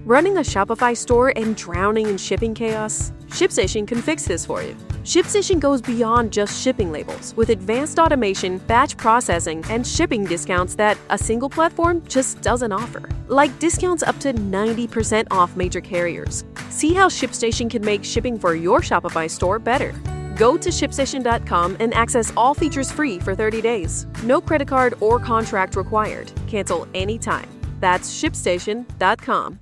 Running a Shopify store and drowning in shipping chaos? ShipStation can fix this for you. ShipStation goes beyond just shipping labels with advanced automation, batch processing, and shipping discounts that a single platform just doesn't offer. Like discounts up to 90% off major carriers. See how ShipStation can make shipping for your Shopify store better. Go to shipstation.com and access all features free for 30 days. No credit card or contract required. Cancel anytime. That's shipstation.com.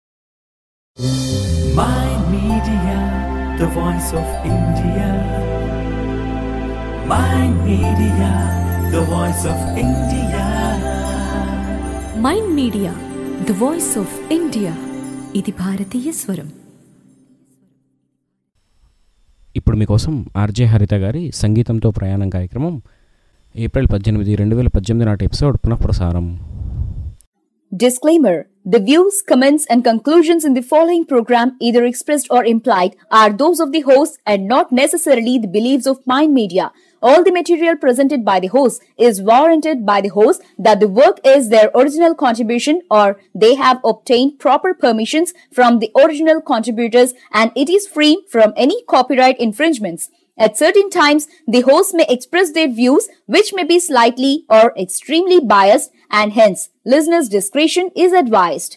My Media, the voice of India. My Media, the voice of India. Mind media the voice of India ఇది భారతీయ స్వరం ఇప్పుడు మీకోసం RJ హరిత గారి సంగీతంతో ప్రయాణం కార్యక్రమం ఏప్రిల్ పద్దెనిమిది రెండు వేల పద్దెనిమిది నాటి ఎపిసోడ్ పునఃప్రసారం Disclaimer The views, comments, and conclusions in the following program, either expressed or implied, are those of the host and not necessarily the beliefs of Mind Media. All the material presented by the host is warranted by the host that the work is their original contribution or they have obtained proper permissions from the original contributors and it is free from any copyright infringements. At certain times, the host may express their views which may be slightly or extremely biased and hence listeners' discretion is advised.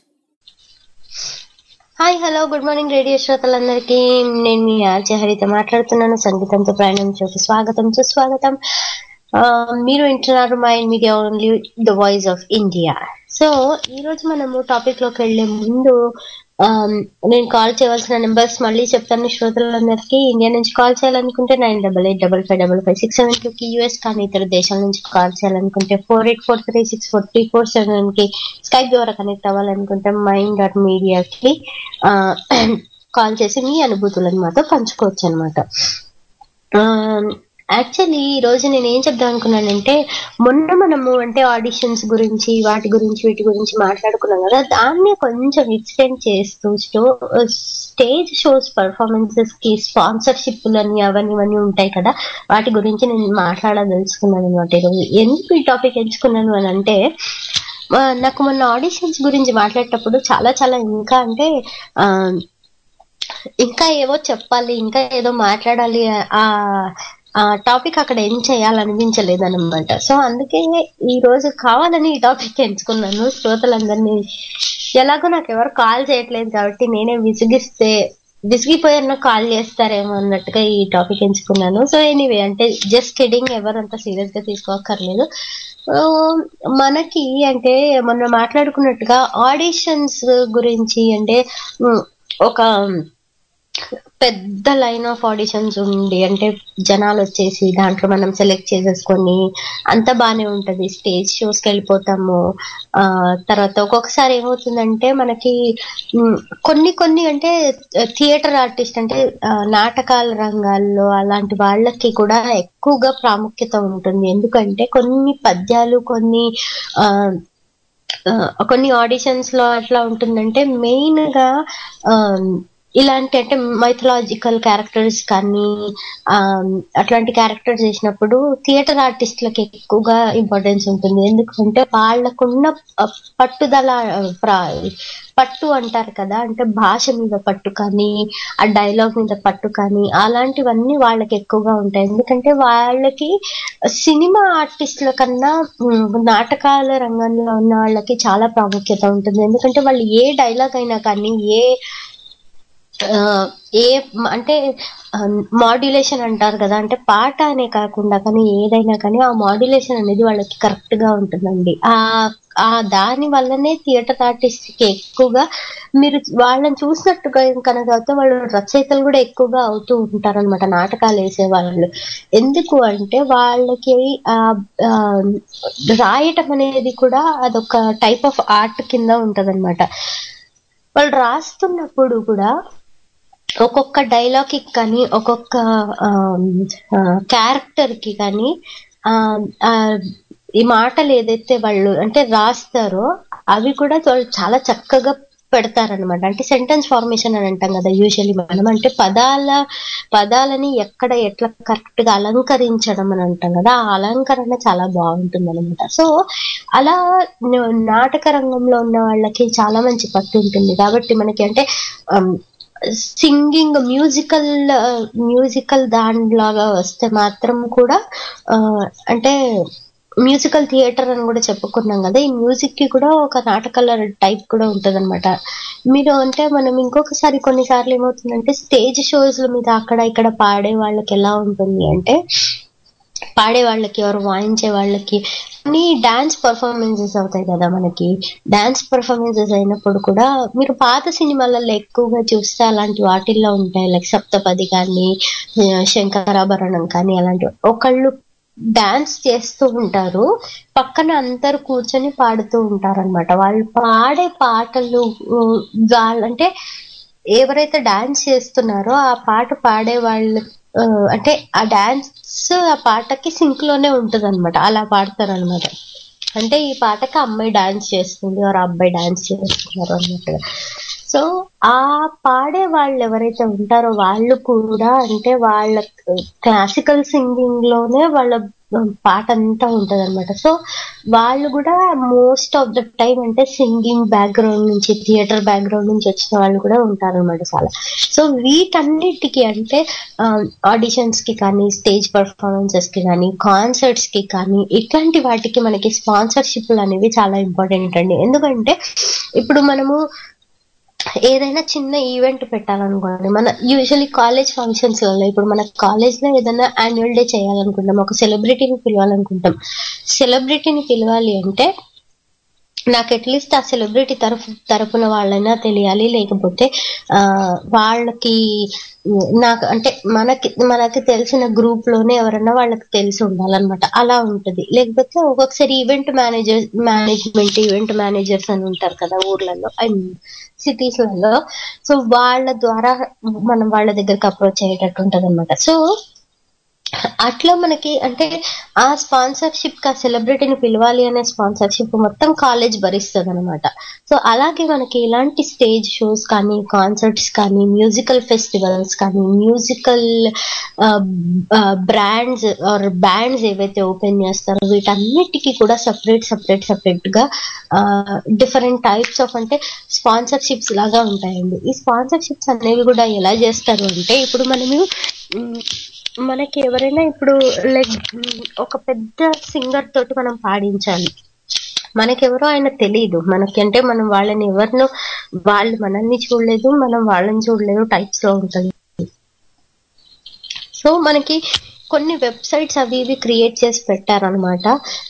Hi hello good morning radio శ్రోతలందరికీ నేను మీ RJ హరిత మాట్లాడుతున్నాను సంగీతంతో ప్రయాణం చూపి స్వాగతం సుస్వాగతం ఆ, మీరు వింటున్నారు my media only the voice of India so ఈ రోజు మనము టాపిక్ లోకి వెళ్లే ముందు ఆమ్, నేను కాల్ చేయవలసిన నెంబర్స్ మళ్ళీ చెప్తాను శ్రోతలందరికీ ఇండియా నుంచి కాల్ చేయాలనుకుంటే nine double eight double five double five six seven two కి యూఎస్ కానీ ఇతర దేశాల నుంచి కాల్ చేయాలనుకుంటే four eight four three six four three four seven కి స్కైప్ ద్వారా కనెక్ట్ అవ్వాలనుకుంటే మైండ్ డాట్ మీడియాకి కాల్ చేసి మీ అనుభూతులను మాతో పంచుకోవచ్చు అనమాట యాక్చువల్లీ ఈ రోజు నేను ఏం చెప్దాం అనుకున్నానంటే మొన్న మనము అంటే ఆడిషన్స్ గురించి వాటి గురించి వీటి గురించి మాట్లాడుకున్నాం కదా దాన్ని కొంచెం ఎక్స్టెండ్ చేస్తూ స్టేజ్ షోస్ పర్ఫార్మెన్సెస్ కి స్పాన్సర్షిప్ అని అవన్నీ ఇవన్నీ ఉంటాయి కదా వాటి గురించి నేను మాట్లాడదలుచుకున్నాను అనమాట ఈరోజు ఎందుకు ఈ టాపిక్ ఎంచుకున్నాను అని అంటే ఆ, నాకు మొన్న ఆడిషన్స్ గురించి మాట్లాడేటప్పుడు చాలా చాలా ఇంకా అంటే ఆ, ఇంకా ఏవో చెప్పాలి ఇంకా ఏదో మాట్లాడాలి ఆ ఆ టాపిక్ అక్కడ ఏం చేయాలనిపించలేదు అనమాట సో అందుకే ఈ రోజు కావాలని ఈ టాపిక్ ఎంచుకున్నాను శ్రోతలందరినీ ఎలాగో నాకు ఎవరు కాల్ చేయట్లేదు కాబట్టి నేనే విసిగిస్తే విసిగిపోయాను కాల్ చేస్తారేమో అన్నట్టుగా ఈ టాపిక్ ఎంచుకున్నాను సో ఎనీవే అంటే జస్ట్ కిడింగ్ ఎవరు అంత సీరియస్ గా తీసుకోక్కర్లేదు ఆ, మనకి అంటే మొన్న మాట్లాడుకున్నట్టుగా ఆడిషన్స్ గురించి అంటే ఉమ్, ఒక పెద్ద లైన్ ఆఫ్ ఆడిషన్స్ ఉండి అంటే జనాలు వచ్చేసి దాంట్లో మనం సెలెక్ట్ చేసేసుకొని అంత బానే ఉంటది స్టేజ్ షోస్కి వెళ్ళిపోతాము ఆ తర్వాత ఒక్కొక్కసారి ఏమవుతుందంటే మనకి ఉమ్, కొన్ని కొన్ని అంటే థియేటర్ ఆర్టిస్ట్ అంటే ఆ, నాటకాల రంగాల్లో అలాంటి వాళ్ళకి కూడా ఎక్కువగా ప్రాముఖ్యత ఉంటుంది ఎందుకంటే కొన్ని పద్యాలు కొన్ని ఆ ఆ, కొన్ని ఆడిషన్స్ లో అట్లా ఉంటుందంటే మెయిన్ గా ఆ, ఇలాంటి అంటే మైథలాజికల్ క్యారెక్టర్స్ కానీ ఆ, అట్లాంటి క్యారెక్టర్స్ చేసినప్పుడు థియేటర్ ఆర్టిస్టులకు ఎక్కువగా ఇంపార్టెన్స్ ఉంటుంది ఎందుకంటే వాళ్ళకున్న ఆ, పట్టుదల ఆ, ప్రా- పట్టు అంటారు కదా అంటే భాష మీద పట్టు కానీ ఆ డైలాగ్ మీద పట్టు కానీ అలాంటివన్నీ వాళ్ళకి ఎక్కువగా ఉంటాయి ఎందుకంటే వాళ్ళకి సినిమా ఆర్టిస్టుల కన్నా ఉమ్, నాటకాల రంగంలో ఉన్న వాళ్ళకి చాలా ప్రాముఖ్యత ఉంటుంది ఎందుకంటే వాళ్ళు ఏ డైలాగ్ అయినా కానీ ఏ ఆ, ఏ అంటే మాడ్యులేషన్ అంటారు కదా అంటే పాట అనే కాకుండా కానీ ఏదైనా కానీ ఆ మాడ్యులేషన్ అనేది వాళ్ళకి కరెక్ట్ గా ఉంటుందండి ఆ ఆ దాని వల్లనే థియేటర్ ఆర్టిస్ట్ కి ఎక్కువగా మీరు వాళ్ళని చూసినట్టుగా కనుక అయితే వాళ్ళు రచయితలు కూడా ఎక్కువగా అవుతూ ఉంటారు అనమాట నాటకాలు వేసే వాళ్ళు ఎందుకు అంటే వాళ్ళకి ఆ ఆ, రాయటం అనేది కూడా అదొక టైప్ ఆఫ్ ఆర్ట్ కింద ఉంటదన్నమాట వాళ్ళు రాస్తున్నప్పుడు కూడా ఒక్కొక్క డైలాగ్ కి కానీ ఒక్కొక్క క్యారెక్టర్ కి కానీ ఆ, ఆ, ఈ మాటలు ఏదైతే వాళ్ళు అంటే రాస్తారో అవి కూడా వాళ్ళు చాలా చక్కగా పెడతారనమాట అంటే సెంటెన్స్ ఫార్మేషన్ అని అంటాం కదా యూజువల్లీ మనం అంటే పదాల పదాలని ఎక్కడ ఎట్లా కరెక్ట్ గా అలంకరించడం అని అంటాం కదా ఆ అలంకరణ చాలా బాగుంటుంది అనమాట సో అలా న- నాటక రంగంలో ఉన్న వాళ్ళకి చాలా మంచి పట్టు ఉంటుంది కాబట్టి మనకి అంటే సింగింగ్ మ్యూజికల్ మ్యూజికల్ దానిలాగా వస్తే మాత్రం కూడా ఆ, అంటే మ్యూజికల్ థియేటర్ అని కూడా చెప్పుకున్నాం కదా ఈ మ్యూజిక్ కి కూడా ఒక నాటకాల టైప్ కూడా ఉంటది మీరు అంటే మనం ఇంకొకసారి కొన్నిసార్లు ఏమవుతుందంటే స్టేజ్ షోస్ మీద అక్కడ ఇక్కడ పాడే వాళ్ళకి ఎలా ఉంటుంది అంటే పాడే వాళ్ళకి ఎవరు వాయించే వాళ్ళకి అన్ని డాన్స్ పర్ఫార్మెన్సెస్ అవుతాయి కదా మనకి డాన్స్ పర్ఫార్మెన్సెస్ అయినప్పుడు కూడా మీరు పాత సినిమాలలో ఎక్కువగా చూస్తే అలాంటి వాటిల్లో ఉంటాయి లైక్ సప్తపది కానీ ఆ, శంకరాభరణం కానీ అలాంటివి ఒకళ్ళు డాన్స్ చేస్తూ ఉంటారు పక్కన అందరు కూర్చొని పాడుతూ ఉంటారు అనమాట వాళ్ళు పాడే పాటలు ఉ, వాళ్ళ అంటే ఎవరైతే డాన్స్ చేస్తున్నారో ఆ పాట పాడే వాళ్ళు ఆ, అంటే ఆ డాన్స్ ఆ పాటకి సింక్ లోనే ఉంటది అనమాట అలా పాడతారు అనమాట అంటే ఈ పాటకి అమ్మాయి డాన్స్ చేస్తుంది ఆర్ అబ్బాయి డాన్స్ చేస్తున్నారు అన్నట్టుగా సో ఆ పాడే వాళ్ళు ఎవరైతే ఉంటారో వాళ్ళు కూడా అంటే వాళ్ళ క్లాసికల్ సింగింగ్ లోనే వాళ్ళ పాట అంతా ఉంటది అనమాట సో వాళ్ళు కూడా మోస్ట్ ఆఫ్ ద టైం అంటే సింగింగ్ బ్యాక్గ్రౌండ్ నుంచి థియేటర్ బ్యాక్గ్రౌండ్ నుంచి వచ్చిన వాళ్ళు కూడా ఉంటారన్నమాట చాలా సో వీటన్నిటికీ అంటే ఆడిషన్స్ కి కానీ స్టేజ్ పర్ఫార్మెన్సెస్ కి కానీ కాన్సర్ట్స్ కి కానీ ఇట్లాంటి వాటికి మనకి స్పాన్సర్షిప్లు అనేవి చాలా ఇంపార్టెంట్ అండి ఎందుకంటే ఇప్పుడు మనము ఏదైనా చిన్న ఈవెంట్ పెట్టాలనుకోండి మన యూజువల్లీ కాలేజ్ ఫంక్షన్స్ వల్ల ఇప్పుడు మన కాలేజ్ లో ఏదైనా యాన్యువల్ డే చేయాలనుకుంటాం ఒక సెలబ్రిటీని పిలవాలనుకుంటాం సెలబ్రిటీని పిలవాలి అంటే నాకు అట్లీస్ట్ ఆ సెలబ్రిటీ తరఫు తరపున వాళ్ళైనా తెలియాలి లేకపోతే ఆ వాళ్ళకి నాకు అంటే మనకి మనకి తెలిసిన గ్రూప్ లోనే ఎవరైనా వాళ్ళకి తెలిసి ఉండాలన్నమాట అలా ఉంటది లేకపోతే ఒక్కొక్కసారి event manager management event managers అని ఉంటారు కదా ఊర్లలో అండ్ సిటీస్ లలో సో వాళ్ళ ద్వారా మనం వాళ్ళ దగ్గరికి అప్రోచ్ అయ్యేటట్టు ఉంటది అనమాట సో అట్లా మనకి అంటే ఆ స్పాన్సర్షిప్ కా సెలబ్రిటీని పిలవాలి అనే స్పాన్సర్షిప్ మొత్తం కాలేజ్ భరిస్తుంది అనమాట సో అలాగే మనకి ఇలాంటి స్టేజ్ షోస్ కానీ కాన్సర్ట్స్ కానీ మ్యూజికల్ ఫెస్టివల్స్ కానీ మ్యూజికల్ బ్రాండ్స్ ఆర్ బ్యాండ్స్ ఏవైతే ఓపెన్ చేస్తారో వీటన్నిటికీ కూడా సపరేట్ సపరేట్ సపరేట్ గా డిఫరెంట్ టైప్స్ ఆఫ్ అంటే స్పాన్సర్షిప్స్ లాగా ఉంటాయండి ఈ స్పాన్సర్షిప్స్ అనేవి కూడా ఎలా చేస్తారు అంటే ఇప్పుడు మనము మ్, మనకి ఎవరైనా ఇప్పుడు లైక్ ఒక పెద్ద సింగర్ తోటి మనం పాడించాలి మనకెవరో ఆయన తెలియదు మనకి అంటే మనం వాళ్ళని ఎవరినో వాళ్ళు మనల్ని చూడలేదు మనం వాళ్ళని చూడలేదు టైప్స్ లో ఉంటుంది సో మనకి కొన్ని వెబ్సైట్స్ అవి ఇవి క్రియేట్ చేసి పెట్టారనమాట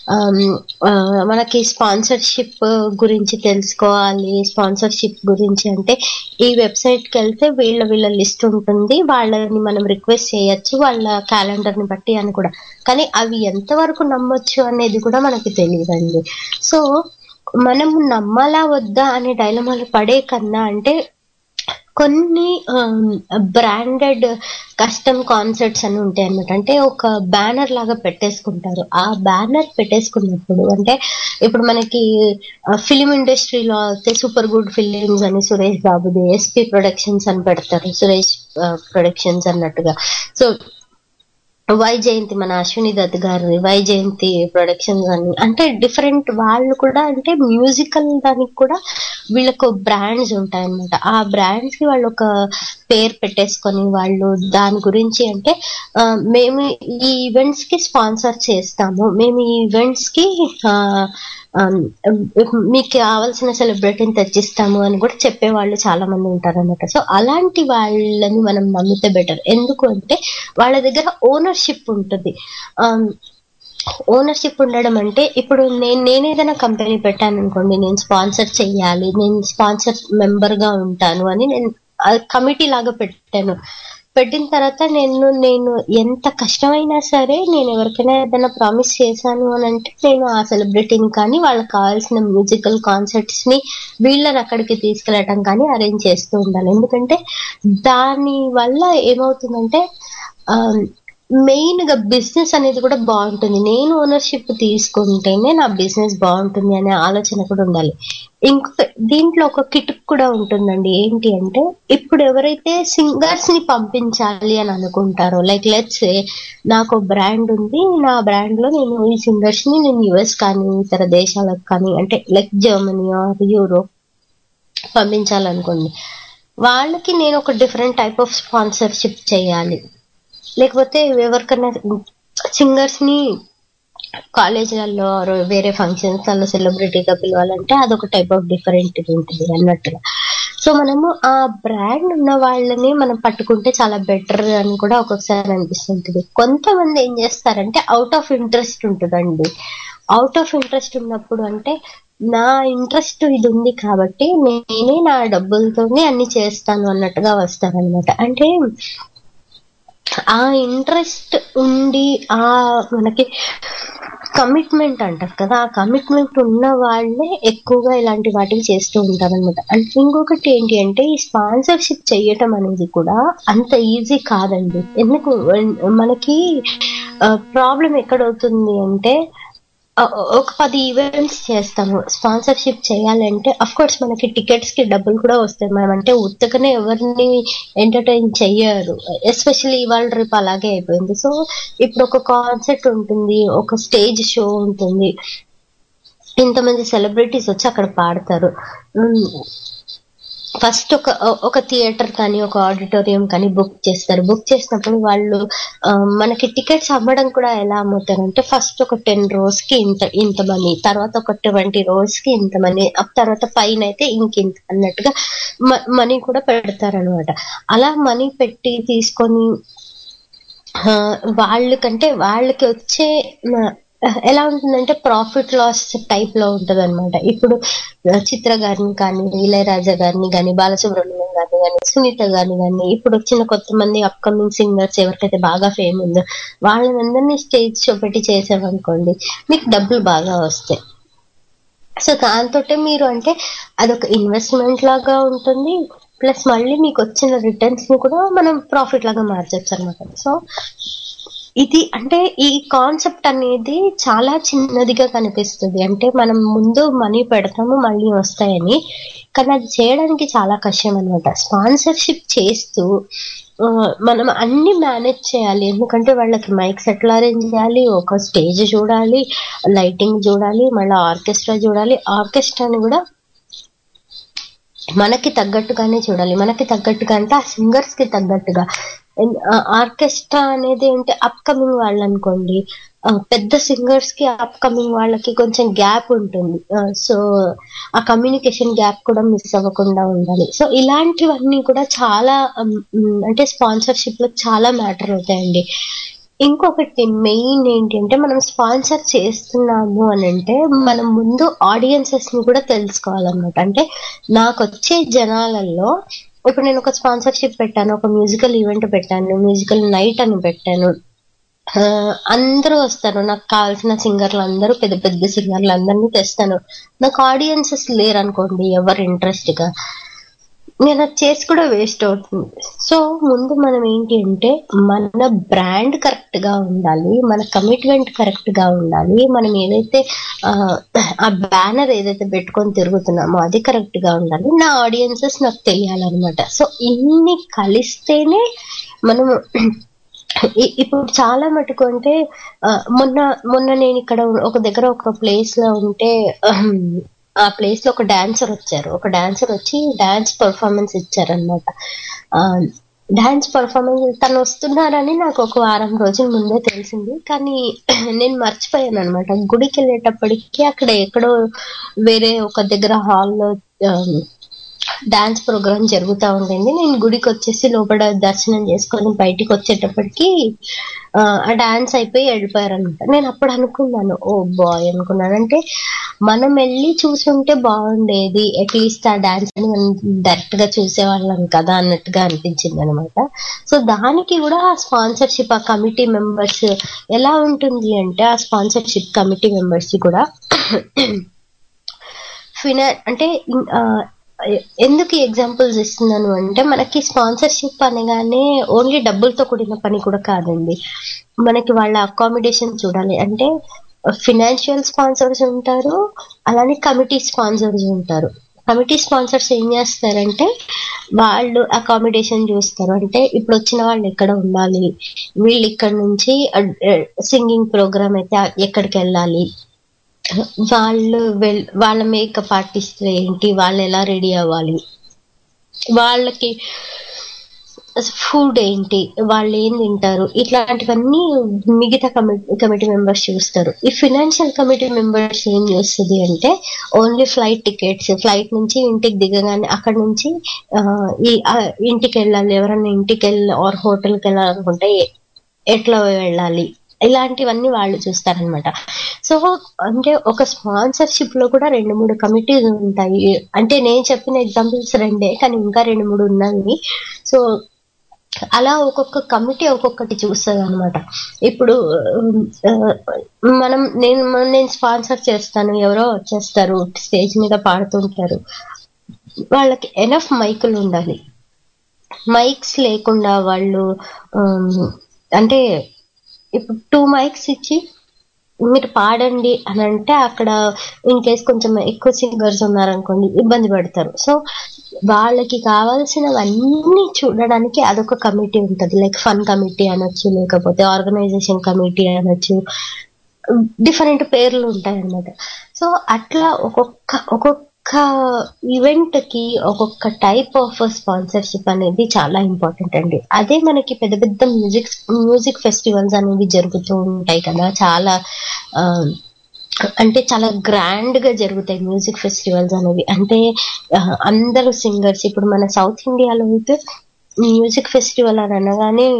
మనకి స్పాన్సర్షిప్ గురించి తెలుసుకోవాలి స్పాన్సర్షిప్ గురించి అంటే ఈ వెబ్సైట్ కి వెళ్తే వీళ్ళ వీళ్ళ లిస్ట్ ఉంటుంది వాళ్ళని మనం రిక్వెస్ట్ చేయొచ్చు వాళ్ళ క్యాలెండర్ ని బట్టి అని కూడా కానీ అవి ఎంతవరకు నమ్మొచ్చు అనేది కూడా మనకి తెలియదండి సో మనం నమ్మాలా వద్దా అనే డైలమాలు పడే కన్నా అంటే కొన్ని బ్రాండెడ్ కస్టమ్ కాన్సర్ట్స్ అని ఉంటాయి అనమాట అంటే ఒక బ్యానర్ లాగా పెట్టేసుకుంటారు ఆ బ్యానర్ పెట్టేసుకున్నప్పుడు అంటే ఇప్పుడు మనకి ఫిలిం ఇండస్ట్రీలో అయితే సూపర్ గుడ్ ఫిలిమ్స్ అని సురేష్ బాబుది ఎస్పీ ప్రొడక్షన్స్ అని పెడతారు సురేష్ ప్రొడక్షన్స్ అన్నట్టుగా సో వై జయంతి మన అశ్విని దత్ గారి వై జయంతి ప్రొడక్షన్స్ అని అంటే డిఫరెంట్ వాళ్ళు కూడా అంటే మ్యూజికల్ దానికి కూడా వీళ్ళకు బ్రాండ్స్ ఉంటాయన్నమాట ఆ బ్రాండ్స్ కి వాళ్ళు ఒక పేరు పెట్టేసుకొని వాళ్ళు దాని గురించి అంటే ఆ, మేము ఈ ఈవెంట్స్ కి స్పాన్సర్ చేస్తాము మేము ఈ ఈవెంట్స్ కి ఆ, ఆ, మీకు కావాల్సిన సెలబ్రిటీని తెచ్చిస్తాము అని కూడా చెప్పేవాళ్ళు చాలా మంది ఉంటారన్నమాట సో అలాంటి వాళ్ళని మనం నమ్మితే బెటర్ ఎందుకు అంటే వాళ్ళ దగ్గర ఓనర్షిప్ ఉంటుంది ఓనర్షిప్ ఉండడం అంటే ఇప్పుడు నేను నేను ఏదైనా కంపెనీ పెట్టాను అనుకోండి నేను స్పాన్సర్ చెయ్యాలి నేను స్పాన్సర్ మెంబర్ గా ఉంటాను అని నేను కమిటీ లాగా పెట్టాను పెట్టిన తర్వాత నేను నేను ఎంత కష్టమైనా సరే నేను ఎవరికైనా ఏదైనా ప్రామిస్ చేశాను అని అంటే నేను ఆ సెలబ్రిటీని కానీ వాళ్ళకి కావాల్సిన మ్యూజికల్ కాన్సర్ట్స్ ని వీళ్ళని అక్కడికి తీసుకెళ్ళటం కానీ అరేంజ్ చేస్తూ ఉండాలి ఎందుకంటే దాని వల్ల ఏమవుతుందంటే ఆ, మెయిన్ గా బిజినెస్ అనేది కూడా బాగుంటుంది నేను ఓనర్షిప్ తీసుకుంటేనే నా బిజినెస్ బాగుంటుంది అనే ఆలోచన కూడా ఉండాలి ఇంకొక దీంట్లో ఒక కిటుక్ కూడా ఉంటుందండి ఏంటి అంటే ఇప్పుడు ఎవరైతే సింగర్స్ ని పంపించాలి అని అనుకుంటారో లైక్ లెట్స్ నాకు బ్రాండ్ ఉంది నా బ్రాండ్ లో నేను ఈ సింగర్స్ ని నేను యుఎస్ కానీ ఇతర దేశాలకు కానీ అంటే లైక్ జర్మనీ ఆర్ యూరోప్ పంపించాలనుకోండి వాళ్ళకి నేను ఒక డిఫరెంట్ టైప్ ఆఫ్ స్పాన్సర్షిప్ చేయాలి లేకపోతే ఎవరికైనా సింగర్స్ ని కాలేజీలలో or వేరే ఫంక్షన్స్ లలో సెలబ్రిటీగా పిలవాలంటే అదొక టైప్ ఆఫ్ డిఫరెంట్ ఉంటుంది అన్నట్టుగా సో మనము ఆ బ్రాండ్ ఉన్న వాళ్ళని మనం పట్టుకుంటే చాలా బెటర్ అని కూడా ఒక్కొక్కసారి అనిపిస్తుంటుంది కొంతమంది ఏం చేస్తారంటే అవుట్ ఆఫ్ ఇంట్రెస్ట్ ఉంటుందండి అవుట్ ఆఫ్ ఇంట్రెస్ట్ ఉన్నప్పుడు అంటే నా ఇంట్రెస్ట్ ఇది ఉంది కాబట్టి నేనే నా డబ్బులతోనే అన్ని చేస్తాను అన్నట్టుగా వస్తారనమాట అంటే ఆ ఇంట్రెస్ట్ ఉండి ఆ మనకి కమిట్మెంట్ అంటారు కదా ఆ కమిట్మెంట్ ఉన్న వాళ్ళే ఎక్కువగా ఇలాంటి వాటికి చేస్తూ ఉంటారు అనమాట అంటే ఇంకొకటి ఏంటి అంటే ఈ స్పాన్సర్షిప్ చేయటం అనేది కూడా అంత ఈజీ కాదండి ఎందుకు మనకి ప్రాబ్లం ఎక్కడవుతుంది అంటే ఆ, ఒక పది ఈవెంట్స్ చేస్తాము స్పాన్సర్షిప్ చేయాలంటే అఫ్ కోర్స్ మనకి టికెట్స్ కి డబ్బులు కూడా వస్తాయి మనం అంటే ఉత్తకనే ఎవరిని ఎంటర్టైన్ చెయ్యరు ఎస్పెషల్లీ ఇవాళ రేపు అలాగే అయిపోయింది సో ఇప్పుడు ఒక కాన్సెర్ట్ ఉంటుంది ఒక స్టేజ్ షో ఉంటుంది ఇంతమంది సెలబ్రిటీస్ వచ్చి అక్కడ పాడతారు ఫస్ట్ ఒక ఒక థియేటర్ కానీ ఒక ఆడిటోరియం కానీ బుక్ చేస్తారు బుక్ చేసినప్పుడు వాళ్ళు ఆ, మనకి టికెట్స్ అమ్మడం కూడా ఎలా అమ్ముతారు అంటే ఫస్ట్ ఒక టెన్ రోస్ కి ఇంత ఇంత మనీ తర్వాత ఒక ట్వంటీ రోస్ కి ఇంత మనీ తర్వాత పైన అయితే ఇంకింత అన్నట్టుగా మనీ కూడా పెడతారనమాట అలా మనీ పెట్టి తీసుకొని ఆ, వాళ్ళకంటే వాళ్ళకి వచ్చే మ- ఎలా ఉంటుందంటే ప్రాఫిట్ లాస్ టైప్ లో ఉంటది అనమాట ఇప్పుడు ఆ, చిత్ర గారిని కానీ ఇళయరాజా గారిని కానీ బాలసుబ్రహ్మణ్యం గారిని కానీ సునీత గారిని కానీ ఇప్పుడు వచ్చిన కొత్త మంది అప్కమింగ్ సింగర్స్ ఎవరికైతే బాగా ఫేమ్ ఉందో వాళ్ళనందరినీ స్టేజ్ షో పెట్టి చేసామనుకోండి మీకు డబ్బులు బాగా వస్తాయి సో దాంతో మీరు అంటే అదొక ఇన్వెస్ట్మెంట్ లాగా ఉంటుంది ప్లస్ మళ్ళీ మీకు వచ్చిన రిటర్న్స్ ని కూడా మనం ప్రాఫిట్ లాగా మార్చచ్చు అనమాట సో ఇది అంటే ఈ కాన్సెప్ట్ అనేది చాలా చిన్నదిగా కనిపిస్తుంది అంటే మనం ముందు మనీ పెడతాము మళ్ళీ వస్తాయని కానీ అది చేయడానికి చాలా కష్టం అనమాట స్పాన్సర్షిప్ చేస్తూ ఆ, మనం అన్ని మేనేజ్ చేయాలి ఎందుకంటే వాళ్ళకి మైక్స్ ఎట్లా అరేంజ్ చేయాలి ఒక స్టేజ్ చూడాలి లైటింగ్ చూడాలి మళ్ళీ ఆర్కెస్ట్రా చూడాలి ఆర్కెస్ట్రాని కూడా మనకి తగ్గట్టుగానే చూడాలి మనకి తగ్గట్టుగా అంటే ఆ సింగర్స్ కి తగ్గట్టుగా ఆర్కెస్ట్రా అనేది ఏంటి అప్కమింగ్ వాళ్ళు అనుకోండి ఆ, పెద్ద సింగర్స్ కి అప్కమింగ్ వాళ్ళకి కొంచెం గ్యాప్ ఉంటుంది సో ఆ కమ్యూనికేషన్ గ్యాప్ కూడా మిస్ అవ్వకుండా ఉండాలి సో ఇలాంటివన్నీ కూడా చాలా ఉమ్, ఉమ్, అంటే స్పాన్సర్షిప్ లో చాలా మ్యాటర్ అవుతాయండి ఇంకొకటి మెయిన్ ఏంటంటే మనం స్పాన్సర్ చేస్తున్నాము అని అంటే మనం ముందు ఆడియన్సెస్ ని కూడా తెలుసుకోవాలన్నమాట అంటే నాకు వచ్చే జనాలలో ఇప్పుడు నేను ఒక స్పాన్సర్షిప్ పెట్టాను ఒక మ్యూజికల్ ఈవెంట్ పెట్టాను మ్యూజికల్ నైట్ అని పెట్టాను ఆ, అందరూ వస్తారు నాకు కావాల్సిన సింగర్లు అందరూ పెద్ద పెద్ద సింగర్లు అందరినీ తెస్తాను నాకు ఆడియన్సెస్ లేరు అనుకోండి ఎవరు ఇంట్రెస్ట్ గా నేను అది చేసి కూడా వేస్ట్ అవుతుంది సో ముందు మనం ఏంటి అంటే మన బ్రాండ్ కరెక్ట్ గా ఉండాలి మన కమిట్మెంట్ కరెక్ట్ గా ఉండాలి మనం ఏదైతే ఆ, ఆ బ్యానర్ ఏదైతే పెట్టుకొని తిరుగుతున్నామో అది కరెక్ట్ గా ఉండాలి నా ఆడియన్సెస్ నాకు తెలియాలన్నమాట సో ఇన్ని కలిస్తేనే మనము ఇ- ఇప్పుడు చాలా మటుకు అంటే ఆ, మొన్న మొన్న నేను ఇక్కడ ఒక దగ్గర ఒక ప్లేస్ లో ఉంటే అహం, ఆ ప్లేస్ లో ఒక డాన్సర్ వచ్చారు ఒక డాన్సర్ వచ్చి డాన్స్ పర్ఫార్మెన్స్ ఇచ్చారనమాట డాన్స్ పర్ఫార్మెన్స్ తను వస్తున్నారని నాకు ఒక వారం రోజుల ముందే తెలిసింది కానీ నేను మర్చిపోయాను అనమాట గుడికి వెళ్ళేటప్పటికి అక్కడ ఎక్కడో వేరే ఒక దగ్గర హాల్లో డాన్స్ ప్రోగ్రామ్ జరుగుతూ ఉండింది నేను గుడికి వచ్చేసి లోపల దర్శనం చేసుకొని బయటికి వచ్చేటప్పటికి ఆ, ఆ డాన్స్ అయిపోయి వెళ్ళిపోయారు అనమాట నేను అప్పుడు అనుకున్నాను ఓ బాయ్ అనుకున్నాను అంటే మనం వెళ్ళి చూసుంటే బాగుండేది అట్లీస్ట్ ఆ డాన్స్ ని మనం డైరెక్ట్ గా చూసేవాళ్ళం కదా అన్నట్టుగా అనిపించింది అనమాట సో దానికి కూడా ఆ స్పాన్సర్షిప్ ఆ కమిటీ మెంబర్స్ ఎలా ఉంటుంది అంటే ఆ స్పాన్సర్షిప్ కమిటీ మెంబర్స్ కూడా ఫినా అంటే ఇన్- ఆ, ఎందుకు ఎగ్జాంపుల్స్ ఇస్తున్నాను అంటే మనకి స్పాన్సర్షిప్ అనగానే ఓన్లీ డబ్బులతో కూడిన పని కూడా కాదండి మనకి వాళ్ళ అకామిడేషన్ చూడాలి అంటే ఫినాన్షియల్ స్పాన్సర్స్ ఉంటారు అలానే కమిటీ స్పాన్సర్స్ ఉంటారు కమిటీ స్పాన్సర్స్ ఏం చేస్తారంటే వాళ్ళు అకామిడేషన్ చూస్తారు అంటే ఇప్పుడు వచ్చిన వాళ్ళు ఎక్కడ ఉండాలి వీళ్ళు ఇక్కడ నుంచి సింగింగ్ ప్రోగ్రామ్ అయితే ఎక్కడికి వెళ్ళాలి వాళ్ళు వెల్ వాళ్ళ మేకప్ ఆర్టిస్ట్ ఏంటి వాళ్ళు ఎలా రెడీ అవ్వాలి వాళ్ళకి ఫుడ్ ఏంటి వాళ్ళు ఏం తింటారు ఇట్లాంటివన్నీ మిగతా కమిటీ కమిటీ మెంబర్స్ చూస్తారు ఈ ఫినాన్షియల్ కమిటీ మెంబర్స్ ఏం చేస్తుంది అంటే ఓన్లీ ఫ్లైట్ టికెట్స్ ఫ్లైట్ నుంచి ఇంటికి దిగగానే అక్కడ నుంచి ఆ, ఈ ఆ, ఇంటికి వెళ్ళాలి ఎవరైనా ఇంటికి వెళ్ళి ఆర్ హోటల్కి వెళ్ళాలనుకుంటే ఎ- ఎట్లా వెళ్ళాలి ఇలాంటివన్నీ వాళ్ళు చూస్తారనమాట సో అంటే ఒక స్పాన్సర్షిప్ లో కూడా రెండు మూడు కమిటీస్ ఉంటాయి అంటే నేను చెప్పిన ఎగ్జాంపుల్స్ రెండే కానీ ఇంకా రెండు మూడు ఉన్నాయి సో అలా ఒక్కొక్క కమిటీ ఒక్కొక్కటి చూస్తుంది అనమాట ఇప్పుడు ఆ, మనం నేను నేను స్పాన్సర్ చేస్తాను ఎవరో వచ్చేస్తారు స్టేజ్ మీద పాడుతుంటారు వాళ్ళకి ఎనఫ్ మైకులు ఉండాలి మైక్స్ లేకుండా వాళ్ళు ఆమ్, అంటే ఇప్పుడు టూ మైక్స్ ఇచ్చి మీరు పాడండి అని అంటే అక్కడ ఇన్ కేస్ కొంచెం ఎక్కువ సింగర్స్ ఉన్నారనుకోండి ఇబ్బంది పడతారు సో వాళ్ళకి కావాల్సినవన్నీ చూడడానికి అదొక కమిటీ ఉంటుంది లైక్ ఫన్ కమిటీ అనొచ్చు లేకపోతే ఆర్గనైజేషన్ కమిటీ అనొచ్చు డిఫరెంట్ పేర్లు ఉంటాయి అన్నమాట సో అట్లా ఒక్కొక్క ఒక్కొక్క ఈవెంట్ కి ఒక్కొక్క టైప్ ఆఫ్ స్పాన్సర్షిప్ అనేది చాలా ఇంపార్టెంట్ అండి అదే మనకి పెద్ద పెద్ద మ్యూజిక్ మ్యూజిక్ ఫెస్టివల్స్ అనేవి జరుగుతూ ఉంటాయి కదా చాలా ఆ, అంటే చాలా గ్రాండ్ గా జరుగుతాయి మ్యూజిక్ ఫెస్టివల్స్ అనేవి అంటే ఆ, అందరూ సింగర్స్ ఇప్పుడు మన సౌత్ ఇండియాలో అయితే మ్యూజిక్ ఫెస్టివల్ అని అనగానే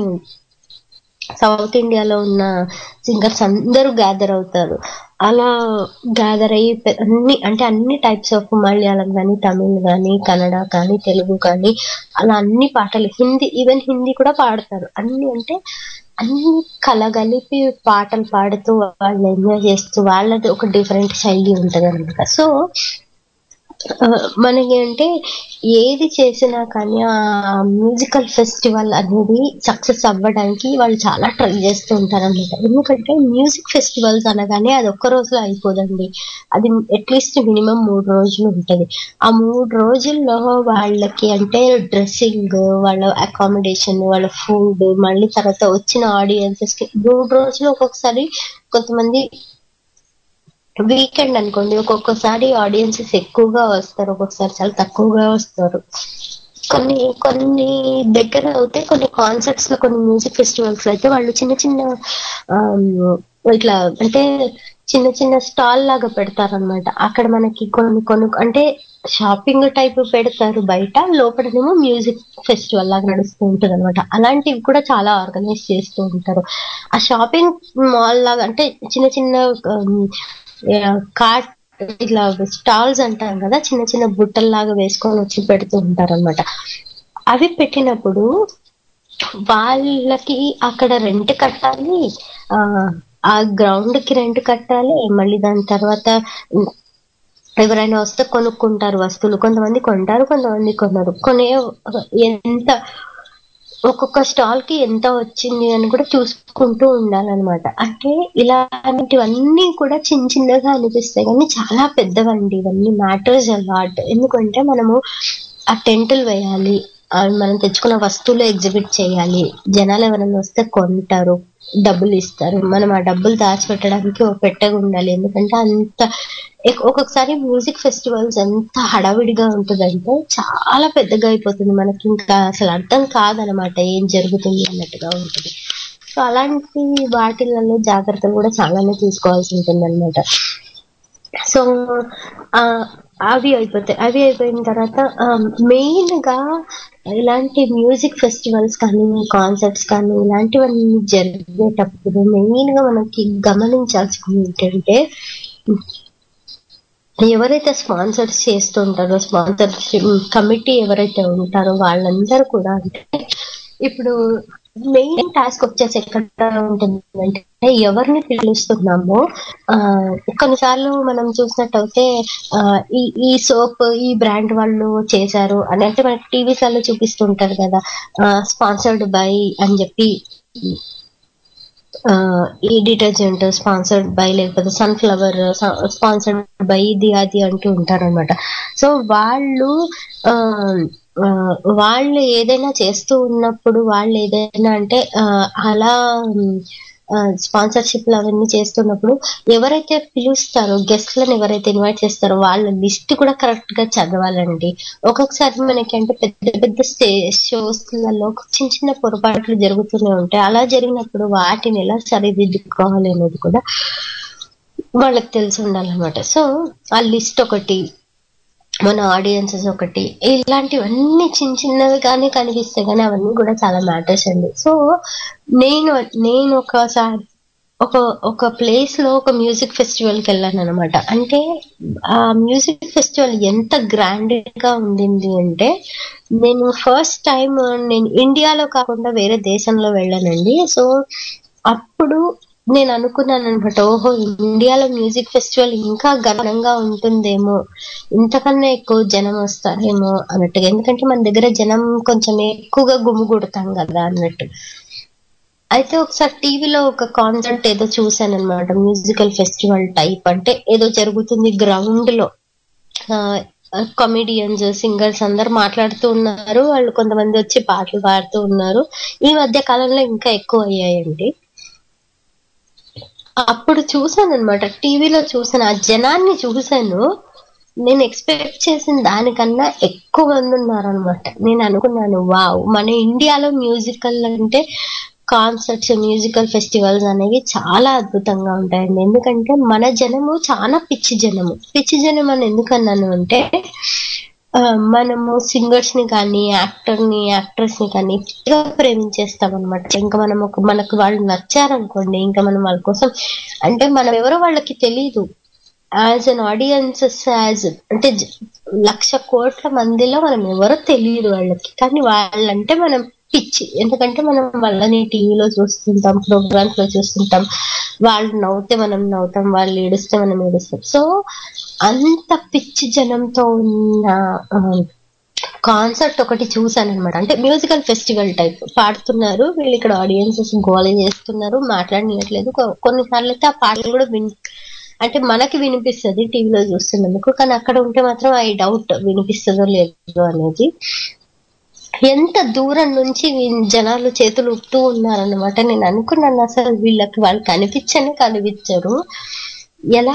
సౌత్ ఇండియాలో ఉన్న సింగర్స్ అందరూ గ్యాదర్ అవుతారు అలా గ్యాదర్ అయ్యి పె- అన్ని అంటే అన్ని టైప్స్ ఆఫ్ మలయాళం కానీ తమిళ్ కానీ కన్నడ కానీ తెలుగు కానీ అలా అన్ని పాటలు హిందీ ఈవెన్ హిందీ కూడా పాడతారు అన్ని అంటే అన్ని కలగలిపి పాటలు పాడుతూ వాళ్ళు ఎంజాయ్ చేస్తూ వాళ్ళది ఒక డిఫరెంట్ శైలి ఉంటది అనమాట సో ఆ, మనకి అంటే ఏది చేసినా కానీ ఆ మ్యూజికల్ ఫెస్టివల్ అనేది సక్సెస్ అవ్వడానికి వాళ్ళు చాలా ట్రై చేస్తూ ఉంటారు అనమాట ఎందుకంటే మ్యూజిక్ ఫెస్టివల్స్ అనగానే అది ఒక్క రోజులో అయిపోదండి అది అట్లీస్ట్ మినిమం మూడు రోజులు ఉంటది ఆ మూడు రోజుల్లో వాళ్ళకి అంటే డ్రెస్సింగ్ వాళ్ళ అకామిడేషన్ వాళ్ళ ఫుడ్ మళ్ళీ తర్వాత వచ్చిన ఆడియన్సెస్ కి మూడు రోజులు ఒక్కొక్కసారి కొంతమంది వీకెండ్ అనుకోండి ఒక్కొక్కసారి ఆడియన్సెస్ ఎక్కువగా వస్తారు ఒక్కొక్కసారి చాలా తక్కువగా వస్తారు కొన్ని కొన్ని దగ్గర అయితే కొన్ని కాన్సర్ట్స్ లో కొన్ని మ్యూజిక్ ఫెస్టివల్స్ అయితే వాళ్ళు చిన్న చిన్న ఆమ్, ఇట్లా అంటే చిన్న చిన్న స్టాల్ లాగా పెడతారనమాట అక్కడ మనకి కొన్ని కొన్ని అంటే షాపింగ్ టైప్ పెడతారు బయట లోపలనేమో మ్యూజిక్ ఫెస్టివల్ లాగా నడుస్తూ ఉంటుంది అనమాట అలాంటివి కూడా చాలా ఆర్గనైజ్ చేస్తూ ఉంటారు ఆ షాపింగ్ మాల్ లాగా అంటే చిన్న చిన్న కార్ట్ ఇట్లా స్టాల్స్ అంటాం కదా చిన్న చిన్న బుట్టల్లాగా వేసుకొని వచ్చి పెడుతూ ఉంటారు అనమాట అవి పెట్టినప్పుడు వాళ్ళకి అక్కడ రెంట్ కట్టాలి ఆ ఆ గ్రౌండ్ కి రెంట్ కట్టాలి మళ్ళీ దాని తర్వాత ఎవరైనా వస్తే కొనుక్కుంటారు వస్తువులు కొంతమంది కొంటారు కొంతమంది కొనరు కొనే ఎంత ఒక్కొక్క స్టాల్ కి ఎంత వచ్చింది అని కూడా చూసుకుంటూ ఉండాలన్నమాట అంటే ఇలాంటివన్నీ కూడా చిన్న చిన్నగా అనిపిస్తాయి కానీ చాలా పెద్దవండి ఇవన్నీ మ్యాటర్స్ అలాట్ ఎందుకంటే మనము ఆ టెంటులు వేయాలి ఆ మనం తెచ్చుకున్న వస్తువులు ఎగ్జిబిట్ చేయాలి జనాలు ఎవరైనా వస్తే కొంటారు డబ్బులు ఇస్తారు మనం ఆ డబ్బులు దాచిపెట్టడానికి ఒక పెట్టగా ఉండాలి ఎందుకంటే అంత ఎక్- ఒక్కొక్కసారి మ్యూజిక్ ఫెస్టివల్స్ ఎంత హడావిడిగా ఉంటుందంటే చాలా పెద్దగా అయిపోతుంది మనకి ఇంకా అసలు అర్థం కాదనమాట ఏం జరుగుతుంది అన్నట్టుగా ఉంటుంది సో అలాంటి వాటిలలో జాగ్రత్తలు కూడా చాలానే తీసుకోవాల్సి ఉంటుంది అనమాట సో ఆ, అవి అయిపోతాయి అవి అయిపోయిన తర్వాత మెయిన్ గా ఇలాంటి మ్యూజిక్ ఫెస్టివల్స్ కానీ కాన్సర్ట్స్ కానీ ఇలాంటివన్నీ జరిగేటప్పుడు మెయిన్ గా మనకి గమనించాల్సింది ఏంటంటే ఎవరైతే స్పాన్సర్స్ చేస్తుంటారో స్పాన్సర్షిప్ కమిటీ ఎవరైతే ఉంటారో వాళ్ళందరూ కూడా అంటే ఇప్పుడు మెయిన్ టాస్క్ వచ్చేసి ఎక్కడ ఉంటుందంటే ఎవరిని పిలుస్తున్నామో ఆ, కొన్నిసార్లు మనం చూసినట్టయితే ఆ, ఈ ఈ సోప్ ఈ బ్రాండ్ వాళ్ళు చేశారు అని అంటే మనకి టీవీస్ లో చూపిస్తుంటారు కదా స్పాన్సర్డ్ బై అని చెప్పి ఆ, ఈ డిటర్జెంట్ స్పాన్సర్డ్ బై లేకపోతే సన్ఫ్లవర్ స్పాన్సర్డ్ బై ఇది అది అంటూ ఉంటారన్నమాట సో వాళ్ళు ఆ, ఆ, వాళ్ళు ఏదైనా చేస్తూ ఉన్నప్పుడు వాళ్ళు ఏదైనా అంటే ఆ, అలా స్పాన్సర్షిప్ అవన్నీ చేస్తున్నప్పుడు ఎవరైతే పిలుస్తారో గెస్ట్లను ఎవరైతే ఇన్వైట్ చేస్తారో వాళ్ళ లిస్ట్ కూడా కరెక్ట్ గా చదవాలండి ఒక్కొక్కసారి మనకి అంటే పెద్ద పెద్ద షోస్ లలో చిన్న చిన్న పొరపాట్లు జరుగుతూనే ఉంటాయి అలా జరిగినప్పుడు వాటిని ఎలా సరిదిద్దుకోవాలి అనేది కూడా వాళ్ళకి తెలిసి ఉండాలన్నమాట సో ఆ లిస్ట్ ఒకటి మన ఆడియన్సెస్ ఒకటి ఇలాంటివన్నీ చిన్న చిన్నవి కానీ కనిపిస్తాయి కానీ అవన్నీ కూడా చాలా మ్యాటర్స్ అండి సో నేను నేను ఒకసారి ఒక ఒక ప్లేస్ లో ఒక మ్యూజిక్ ఫెస్టివల్ కి వెళ్ళాను అనమాట అంటే ఆ మ్యూజిక్ ఫెస్టివల్ ఎంత గ్రాండ్ గా ఉండింది అంటే నేను ఫస్ట్ టైం నేను ఇండియాలో కాకుండా వేరే దేశంలో వెళ్ళానండి సో అప్పుడు నేను అనుకున్నాను అనమాట ఓహో ఇండియాలో మ్యూజిక్ ఫెస్టివల్ ఇంకా ఘనంగా ఉంటుందేమో ఇంతకన్నా ఎక్కువ జనం వస్తారేమో అన్నట్టుగా ఎందుకంటే మన దగ్గర జనం కొంచెం ఎక్కువగా గుమిగూడతాం కదా అన్నట్టు అయితే ఒకసారి టీవీలో ఒక కాన్సర్ట్ ఏదో చూసాను అనమాట మ్యూజికల్ ఫెస్టివల్ టైప్ అంటే ఏదో జరుగుతుంది గ్రౌండ్ లో కామెడియన్స్ సింగర్స్ అందరు మాట్లాడుతూ ఉన్నారు వాళ్ళు కొంతమంది వచ్చి పాటలు పాడుతూ ఉన్నారు ఈ మధ్య కాలంలో ఇంకా ఎక్కువ అయ్యాయండి అప్పుడు చూసాను అనమాట టీవీలో చూసాను ఆ జనాన్ని చూసాను నేను ఎక్స్పెక్ట్ చేసిన దానికన్నా ఎక్కువ మంది ఉన్నారనమాట నేను అనుకున్నాను వావ్ మన ఇండియాలో మ్యూజికల్ అంటే కాన్సర్ట్స్ మ్యూజికల్ ఫెస్టివల్స్ అనేవి చాలా అద్భుతంగా ఉంటాయండి ఎందుకంటే మన జనము చాలా పిచ్చి జనము పిచ్చి జనం అని ఎందుకన్నాను అంటే ఆ, మనము సింగర్స్ ని కానీ యాక్టర్ ని యాక్ట్రెస్ ని కానీ పిచ్చిగా ప్రేమించేస్తాం అనమాట ఇంకా మనం ఒక మనకు వాళ్ళు నచ్చారనుకోండి ఇంకా మనం వాళ్ళ కోసం అంటే మనం ఎవరో వాళ్ళకి తెలియదు యాజ్ అన్ ఆడియన్సెస్ యాజ్ అంటే జ- లక్ష కోట్ల మందిలో మనం ఎవరో తెలియదు వాళ్ళకి కానీ వాళ్ళంటే మనం పిచ్చి ఎందుకంటే మనం వాళ్ళని టీవీలో చూస్తుంటాం ప్రోగ్రామ్స్ లో చూస్తుంటాం వాళ్ళు నవ్వుతే మనం నవ్వుతాం వాళ్ళు ఏడుస్తే మనం ఏడుస్తాం సో అంత పిచ్చి జనంతో ఉన్న కాన్సర్ట్ ఒకటి చూసాను అనమాట అంటే మ్యూజికల్ ఫెస్టివల్ టైప్ పాడుతున్నారు వీళ్ళు ఇక్కడ ఆడియన్సెస్ గోల చేస్తున్నారు మాట్లాడనియట్లేదు కొ- కొన్నిసార్లు అయితే ఆ పాటలు కూడా విన్ అంటే మనకి వినిపిస్తుంది టీవీలో చూస్తున్నందుకు కానీ అక్కడ ఉంటే మాత్రం ఐ డౌట్ వినిపిస్తుందో లేదో అనేది ఎంత దూరం నుంచి వీ- జనాలు చేతులు ఊపుతూ ఉన్నారన్నమాట నేను అనుకున్నాను అసలు వీళ్ళకి వాళ్ళు కనిపించనే కనిపించరు ఎలా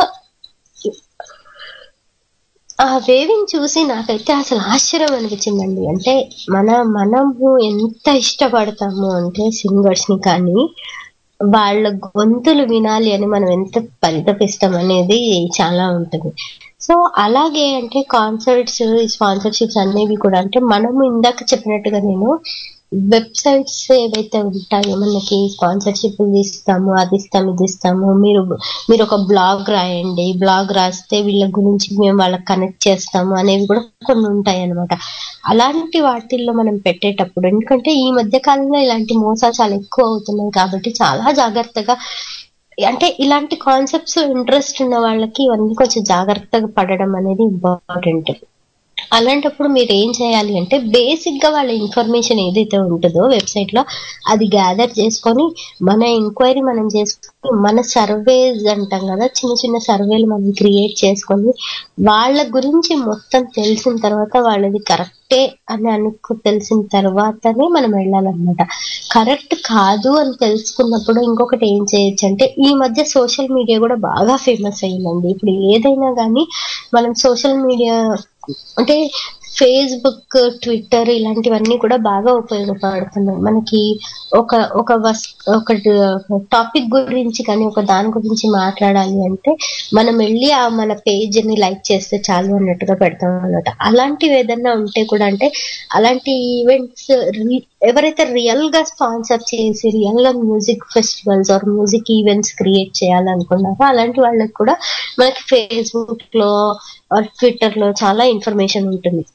ఆ వేవింగ్ చూసి నాకైతే అసలు ఆశ్చర్యం అనిపించిందండి అంటే మన మనము ఎంత ఇష్టపడతాము అంటే సింగర్స్ ని కానీ వాళ్ళ గొంతులు వినాలి అని మనం ఎంత పరితపిస్తాం అనేది చాలా ఉంటుంది సో అలాగే అంటే కాన్సర్ట్స్ స్పాన్సర్షిప్స్ అనేవి కూడా అంటే మనము ఇందాక చెప్పినట్టుగా నేను వెబ్సైట్స్ ఏవైతే ఉంటాయో మనకి స్పాన్సర్షిప్ ఇస్తాము అది ఇస్తాము ఇది ఇస్తాము మీరు మీరు ఒక బ్లాగ్ రాయండి బ్లాగ్ రాస్తే వీళ్ళ గురించి మేము వాళ్ళకి కనెక్ట్ చేస్తాము అనేవి కూడా కొన్ని ఉంటాయి అనమాట అలాంటి వాటిల్లో మనం పెట్టేటప్పుడు ఎందుకంటే ఈ మధ్య కాలంలో ఇలాంటి మోసాలు చాలా ఎక్కువ అవుతున్నాయి కాబట్టి చాలా జాగ్రత్తగా అంటే ఇలాంటి కాన్సెప్ట్స్ ఇంట్రెస్ట్ ఉన్న వాళ్ళకి ఇవన్నీ కొంచెం జాగ్రత్తగా పడడం అనేది ఇంపార్టెంట్ అలాంటప్పుడు మీరు ఏం చేయాలి అంటే బేసిక్ గా వాళ్ళ ఇన్ఫర్మేషన్ ఏదైతే ఉంటుందో వెబ్సైట్ లో అది గ్యాదర్ చేసుకొని మన ఎంక్వైరీ మనం చేసుకొని మన సర్వేస్ అంటాం కదా చిన్న చిన్న సర్వేలు మనం క్రియేట్ చేసుకొని వాళ్ళ గురించి మొత్తం తెలిసిన తర్వాత వాళ్ళది కరెక్టే అని అనుకు తెలిసిన తర్వాతనే మనం వెళ్ళాలన్నమాట కరెక్ట్ కాదు అని తెలుసుకున్నప్పుడు ఇంకొకటి ఏం చేయొచ్చు అంటే ఈ మధ్య సోషల్ మీడియా కూడా బాగా ఫేమస్ అయ్యిందండి ఇప్పుడు ఏదైనా కానీ మనం సోషల్ మీడియా అంటే ఫేస్బుక్ ట్విట్టర్ ఇలాంటివన్నీ కూడా బాగా ఉపయోగపడుతున్నాయి మనకి ఒక ఒక వస్ ఒక టాపిక్ గురించి కానీ ఒక దాని గురించి మాట్లాడాలి అంటే మనం వెళ్ళి ఆ మన పేజ్ ని లైక్ చేస్తే చాలు అన్నట్టుగా పెడతాం అన్నమాట అలాంటివి ఏదైనా ఉంటే కూడా అంటే అలాంటి ఈవెంట్స్ ఎవరైతే రియల్ గా స్పాన్సర్ చేసి రియల్ గా music festivals or music events create చేయాలనుకున్నారో అలాంటి వాళ్ళకి కూడా మనకి ఫేస్బుక్ లో ఆర్ ట్విట్టర్ లో చాలా ఇన్ఫర్మేషన్ ఉంటుంది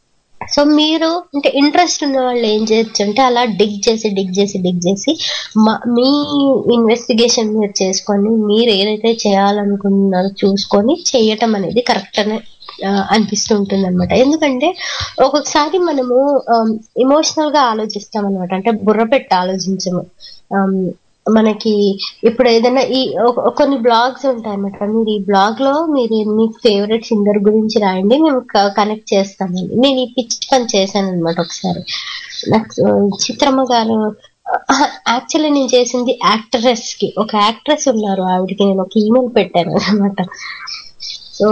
సో మీరు అంటే ఇంట్రెస్ట్ ఉన్న వాళ్ళు ఏం చేయొచ్చు అంటే అలా డిగ్ చేసి డిగ్ చేసి డిగ్ చేసి మా- మీ ఇన్వెస్టిగేషన్ మీరు చేసుకొని మీరు ఏదైతే చేయాలనుకుంటున్నారో చూసుకొని చేయటం అనేది కరెక్ట్ అని ఆ, అనిపిస్తూ ఉంటుంది అనమాట ఎందుకంటే ఒక్కొక్కసారి మనము ఇమోషనల్ గా ఆలోచిస్తాం అనమాట అంటే బుర్ర పెట్టి ఆలోచించము ఆమ్, మనకి ఇప్పుడు ఏదైనా ఈ ఒక- కొన్ని బ్లాగ్స్ ఉంటాయి అన్నమాట మీరు ఈ బ్లాగ్ లో మీరు మీ ఫేవరెట్ సింగర్ గురించి రాయండి మేము కనెక్ట్ చేస్తామండి నేను ఈ పిచ్ పని చేశాను అనమాట ఒకసారి నాకు ఆ, చిత్రమ్మ గారు యాక్చువల్లీ నేను చేసింది యాక్ట్రెస్ కి ఒక యాక్ట్రెస్ ఉన్నారు ఆవిడకి నేను ఒక ఈమెయిల్ పెట్టాను అనమాట సో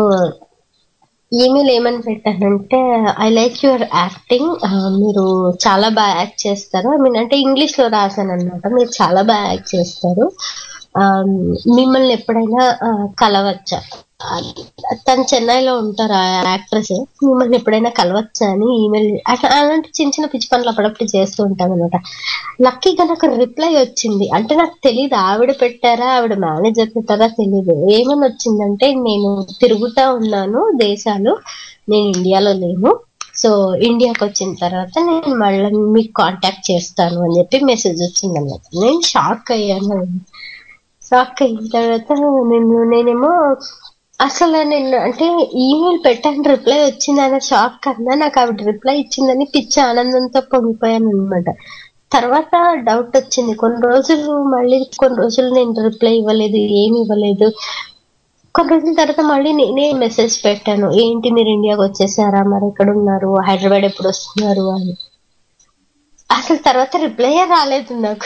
ఈమెయిల్ ఏమని పెట్టానంటే ఐ లైక్ యువర్ యాక్టింగ్ మీరు చాలా బాగా యాక్ట్ చేస్తారు ఐ మీన్ అంటే ఇంగ్లీష్ లో రాశాను అనమాట మీరు చాలా బాగా యాక్ట్ చేస్తారు ఆ, మిమ్మల్ని ఎప్పుడైనా ఆ, కలవచ్చా ఆ, తను చెన్నైలో ఉంటారు ఆ యాక్ట్రెస్ మిమ్మల్ని ఎప్పుడైనా కలవచ్చా అని ఈమెయిల్ అట్లా అలాంటి చిన్న చిన్న పిచ్చి పనులు అప్పుడప్పుడు చేస్తూ ఉంటాం అనమాట లక్కీగా నాకు రిప్లై వచ్చింది అంటే నాకు తెలియదు ఆవిడ పెట్టారా ఆవిడ మేనేజర్ పెట్టారా తెలియదు ఏమని వచ్చిందంటే నేను తిరుగుతా ఉన్నాను దేశాలు నేను ఇండియాలో లేను సో ఇండియాకి వచ్చిన తర్వాత నేను మళ్ళీ మీకు కాంటాక్ట్ చేస్తాను అని చెప్పి మెసేజ్ వచ్చింది అన్నమాట నేను షాక్ అయ్యాను షాక్ అయిన తర్వాత నేను నేనేమో అసలు నేను అంటే ఈమెయిల్ పెట్టాను రిప్లై వచ్చిందన్న షాక్ కన్నా నాకు ఆవిడ రిప్లై ఇచ్చిందని పిచ్చి ఆనందంతో పొంగిపోయాను అనమాట తర్వాత డౌట్ వచ్చింది కొన్ని రోజులు మళ్ళీ కొన్ని రోజులు నేను రిప్లై ఇవ్వలేదు ఏమి ఇవ్వలేదు కొన్ని రోజుల తర్వాత మళ్ళీ నేనే మెసేజ్ పెట్టాను ఏంటి మీరు ఇండియాకి వచ్చేసారా మరి ఎక్కడ ఉన్నారు హైదరాబాద్ ఎప్పుడు వస్తున్నారు అని అసలు తర్వాత రిప్లై రాలేదు నాకు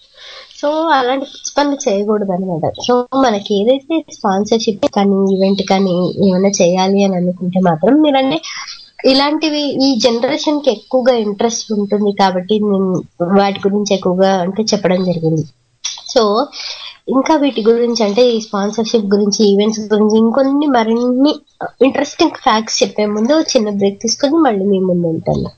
సో అలాంటి పిచ్చి పనులు చేయకూడదు అనమాట సో మనకి ఏదైతే స్పాన్సర్షిప్ కానీ ఈవెంట్ కానీ ఏమైనా చేయాలి అని అనుకుంటే మాత్రం మీరంటే ఇలాంటివి ఈ జనరేషన్ కి ఎక్కువగా ఇంట్రెస్ట్ ఉంటుంది కాబట్టి నేను వాటి గురించి ఎక్కువగా అంటే చెప్పడం జరిగింది సో ఇంకా వీటి గురించి అంటే ఈ స్పాన్సర్షిప్ గురించి ఈవెంట్స్ గురించి ఇంకొన్ని మరిన్ని ఇంట్రెస్టింగ్ ఫ్యాక్ట్స్ చెప్పే ముందు చిన్న బ్రేక్ తీసుకొని మళ్ళీ మీ ముందు ఉంటాను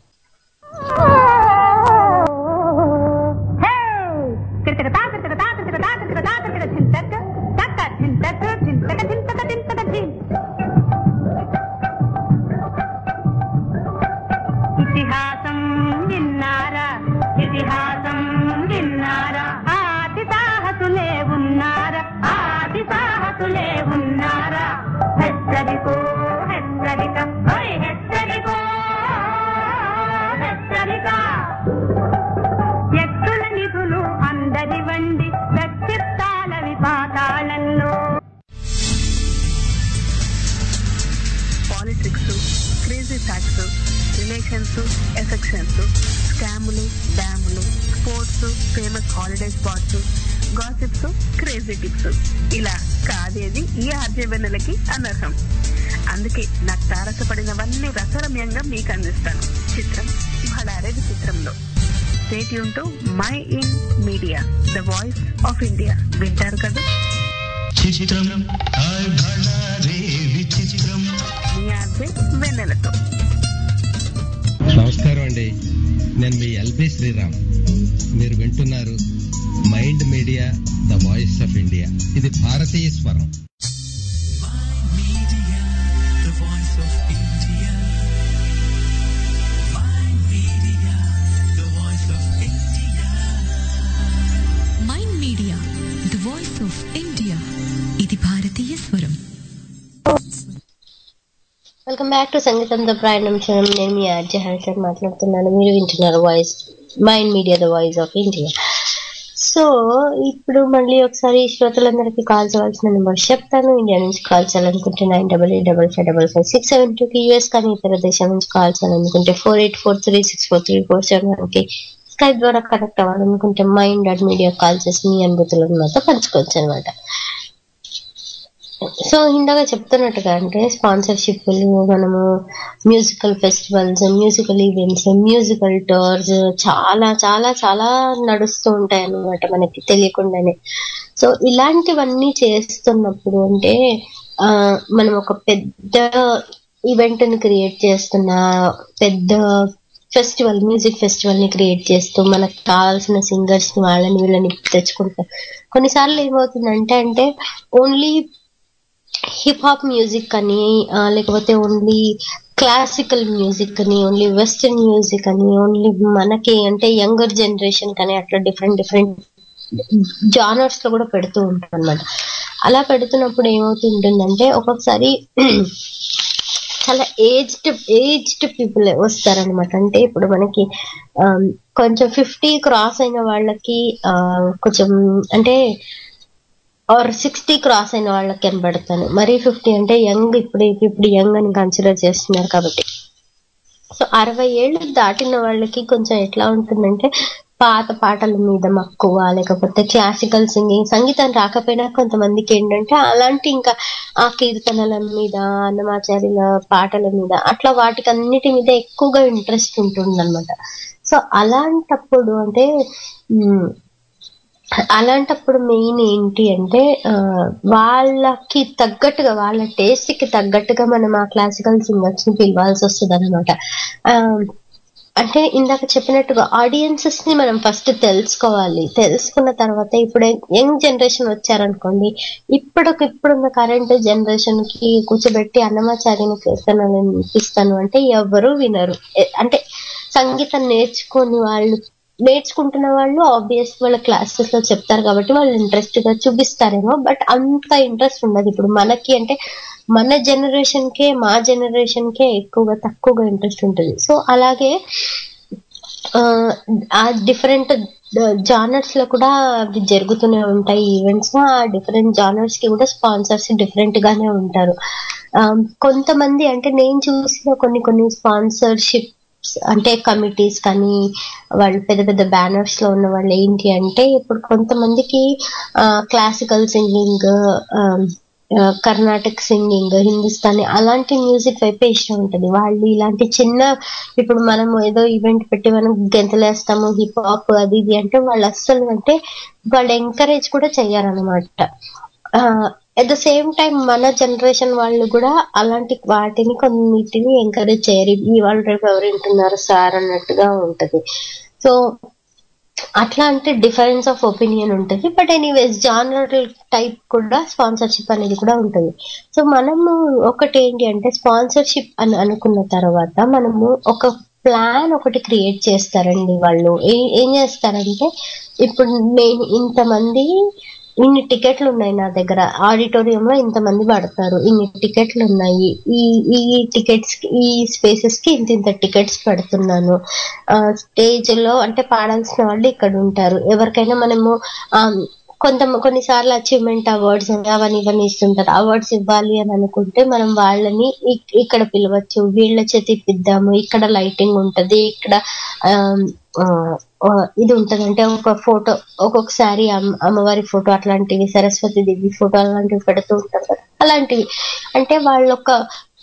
ఇతిహాసం విన్నారా ఇతిహాసం విన్నారా ఆది సాహసులే ఉన్నారా ఆది సాహసులే ఉన్నారా హెచ్చరికో హెచ్చరిక ఓయ్ హెచ్చరికో హెచ్చరిక ఎత్తుల నిధులు అందరి వండి వ్యక్తిత్వాల విపాతాళంలో politics crazy facts relations affections స్కాములు డ్యాములు sports famous holiday spots gossips crazy tips ఇలా కాదేది ఈ ఆర్జవెన్నెలకి అనర్హం అందుకే నాకు తారసపడినవన్నీ రసరమ్యంగా మీకు అందిస్తాను చిత్రం భడారే చిత్రంలో state to my in media the voice of India వింటారు కదా చిత్రం హాయ్ భళా రే విచిత్రం మీ ఆర్జే వెన్నెలతో నమస్కారం అండి నేను మీ ఎల్బి శ్రీరామ్ మీరు వింటున్నారు mind media the voice of India ఇది భారతీయ స్వరం Media, the voice of India. My media, the voice of India. Mind media the voice of India ఇది భారతీయ స్వరం వెల్కమ్ బ్యాక్ టు సంగీతంతో ప్రయాణం చేయడం నేను మీ ఆర్జే హరిచర్ మాట్లాడుతున్నాను మీరు వింటున్నారు voice mind media the voice of India so ఇప్పుడు మళ్ళీ ఒకసారి శ్రోతలందరికీ కాల్ చేయాల్సిన నెంబర్ చెప్తాను ఇండియా నుంచి కాల్ చేయాలనుకుంటే nine double eight double five double five six seven టూకి యూఎస్ కానీ ఇతర దేశం నుంచి కాల్ చేయాలనుకుంటే four eight four three six four three four seven వన్కి స్కైప్ ద్వారా కనెక్ట్ అవ్వాలనుకుంటే మైండ్ డాట్ మీడియా కాల్ చేసి మీ అనుభూతులను మాతో పంచుకోవచ్చు అనమాట సో ఇందాక చెప్తున్నట్టుగా అంటే స్పాన్సర్షిప్లు మనము musical festivals musical events musical tours చాలా చాలా చాలా నడుస్తూ ఉంటాయి అన్నమాట మనకి తెలియకుండానే సో ఇలాంటివన్నీ చేస్తున్నప్పుడు అంటే ఆ, మనం ఒక పెద్ద ఈవెంట్ ని క్రియేట్ చేస్తున్న పెద్ద ఫెస్టివల్ మ్యూజిక్ ఫెస్టివల్ ని క్రియేట్ చేస్తూ మనకు కావాల్సిన సింగర్స్ ని వాళ్ళని వీళ్ళని తెచ్చుకుంటాం కొన్నిసార్లు ఏమవుతుందంటే అంటే ఓన్లీ హిప్ హాప్ మ్యూజిక్ అని ఆ, లేకపోతే ఓన్లీ క్లాసికల్ మ్యూజిక్ అని ఓన్లీ వెస్టర్న్ మ్యూజిక్ అని ఓన్లీ మనకి అంటే యంగర్ జనరేషన్ కానీ అట్లా డిఫరెంట్ డిఫరెంట్ జానర్స్ లో కూడా పెడుతూ ఉంటారు అనమాట అలా పెడుతున్నప్పుడు ఏమవుతుంటుందంటే ఒక్కొక్కసారి చాలా ఏజ్డ్ ఏజ్డ్ పీపుల్ వస్తారనమాట అంటే ఇప్పుడు మనకి ఆమ్, కొంచెం ఫిఫ్టీ క్రాస్ అయిన వాళ్ళకి ఆ, కొంచెం అంటే ఆర్ సిక్స్టీ క్రాస్ అయిన వాళ్ళకి కనబడతాను మరీ ఫిఫ్టీ అంటే యంగ్ ఇప్పుడు ఇప్పుడు యంగ్ అని కన్సిడర్ చేస్తున్నారు కాబట్టి సో అరవై ఏళ్ళు దాటిన వాళ్ళకి కొంచెం ఎట్లా ఉంటుందంటే పాత పాటల మీద మక్కువ లేకపోతే క్లాసికల్ సింగింగ్ సంగీతం రాకపోయినా కొంతమందికి ఏంటంటే అలాంటి ఇంకా ఆ కీర్తనల మీద అన్నమాచార్యుల పాటల మీద అట్లా వాటికి అన్నిటి మీద ఎక్కువగా ఇంట్రెస్ట్ ఉంటుంది సో అలాంటప్పుడు అంటే ఉమ్, అలాంటప్పుడు మెయిన్ ఏంటి అంటే ఆ, వాళ్ళకి తగ్గట్టుగా వాళ్ళ టేస్ట్ కి తగ్గట్టుగా మనం ఆ క్లాసికల్ సింగర్స్ ని పిలవాల్సి వస్తుంది అనమాట అంటే ఇందాక చెప్పినట్టుగా ఆడియన్సెస్ ని మనం ఫస్ట్ తెలుసుకోవాలి తెలుసుకున్న తర్వాత ఇప్పుడు యంగ్ జనరేషన్ వచ్చారనుకోండి ఇప్పుడు ఇప్పుడున్న కరెంట్ జనరేషన్ కి కూర్చోబెట్టి అన్నమాచార్యని కీర్తనలు వినిపిస్తాను అంటే ఎవరు వినరు ఎ- అంటే సంగీతం నేర్చుకొని వాళ్ళు నేర్చుకుంటున్న వాళ్ళు ఆబ్వియస్ వాళ్ళ క్లాసెస్ లో చెప్తారు కాబట్టి వాళ్ళు ఇంట్రెస్ట్ గా చూపిస్తారేమో బట్ అంత ఇంట్రెస్ట్ ఉండదు ఇప్పుడు మనకి అంటే మన జనరేషన్ కే మా జనరేషన్ కే ఎక్కువగా తక్కువగా ఇంట్రెస్ట్ ఉంటుంది సో అలాగే ఆ, ఆ డిఫరెంట్ జానర్స్ లో కూడా అవి జరుగుతూనే ఉంటాయి ఈవెంట్స్ ఆ డిఫరెంట్ జానర్స్ కి కూడా స్పాన్సర్స్ డిఫరెంట్ గానే ఉంటారు ఆ, కొంతమంది అంటే నేను చూసిన కొన్ని కొన్ని స్పాన్సర్షిప్ అంటే కమిటీస్ కానీ వాళ్ళు పెద్ద పెద్ద బ్యానర్స్ లో ఉన్న వాళ్ళు ఏంటి అంటే ఇప్పుడు కొంతమందికి classical singing Carnatic singing Hindustani అలాంటి మ్యూజిక్ వైపే ఇష్టం ఉంటుంది వాళ్ళు ఇలాంటి చిన్న ఇప్పుడు మనం ఏదో ఈవెంట్ పెట్టి మనం గెంతలేస్తాము హిప్ హాప్ అది ఇది అంటే వాళ్ళు అస్సలు అంటే వాళ్ళు ఎంకరేజ్ కూడా చెయ్యారనమాట అట్ ద సేమ్ టైం మన జనరేషన్ వాళ్ళు కూడా అలాంటి వాటిని కొన్నిటిని ఎంకరేజ్ చేయరు ఈ వాళ్ళు రేపు ఎవరు వింటున్నారు సార్ అన్నట్టుగా ఉంటది సో అట్లా అంటే డిఫరెన్స్ ఆఫ్ ఒపీనియన్ ఉంటుంది బట్ ఎనీవేస్ జానర్ టైప్ కూడా స్పాన్సర్షిప్ అనేది కూడా ఉంటుంది సో మనము ఒకటి ఏంటి అంటే స్పాన్సర్షిప్ అని అనుకున్న తర్వాత మనము ఒక ప్లాన్ ఒకటి క్రియేట్ చేస్తారండి వాళ్ళు ఏ- ఏం చేస్తారంటే ఇప్పుడు నేను ఇంతమంది ఇన్ని టికెట్లు ఉన్నాయి నా దగ్గర ఆడిటోరియం లో ఇంతమంది పడతారు ఇన్ని టికెట్లు ఉన్నాయి ఈ ఈ టికెట్స్ ఈ స్పేసెస్ కి ఇంత ఇంత టికెట్స్ పెడుతున్నాను స్టేజ్ లో అంటే పాడాల్సిన వాళ్ళు ఇక్కడ ఉంటారు ఎవరికైనా మనము ఆ, కొంత కొన్నిసార్లు అచీవ్మెంట్ అవార్డ్స్ అవన్నీ ఇవన్నీ ఇస్తుంటారు అవార్డ్స్ ఇవ్వాలి అని అనుకుంటే మనం వాళ్ళని ఇక్- ఇక్కడ పిలవచ్చు వీళ్ళ చేతి ఇప్పిద్దాము ఇక్కడ లైటింగ్ ఉంటది ఇక్కడ ఆమ్, ఆ, ఆ, ఇది ఉంటది అంటే ఒక ఫోటో ఒక్కొక్కసారి అమ్మ- అమ్మవారి ఫోటో అట్లాంటివి సరస్వతి దేవి ఫోటో అలాంటివి పెడుతూ ఉంటారు కదా అలాంటివి అంటే వాళ్ళు ఒక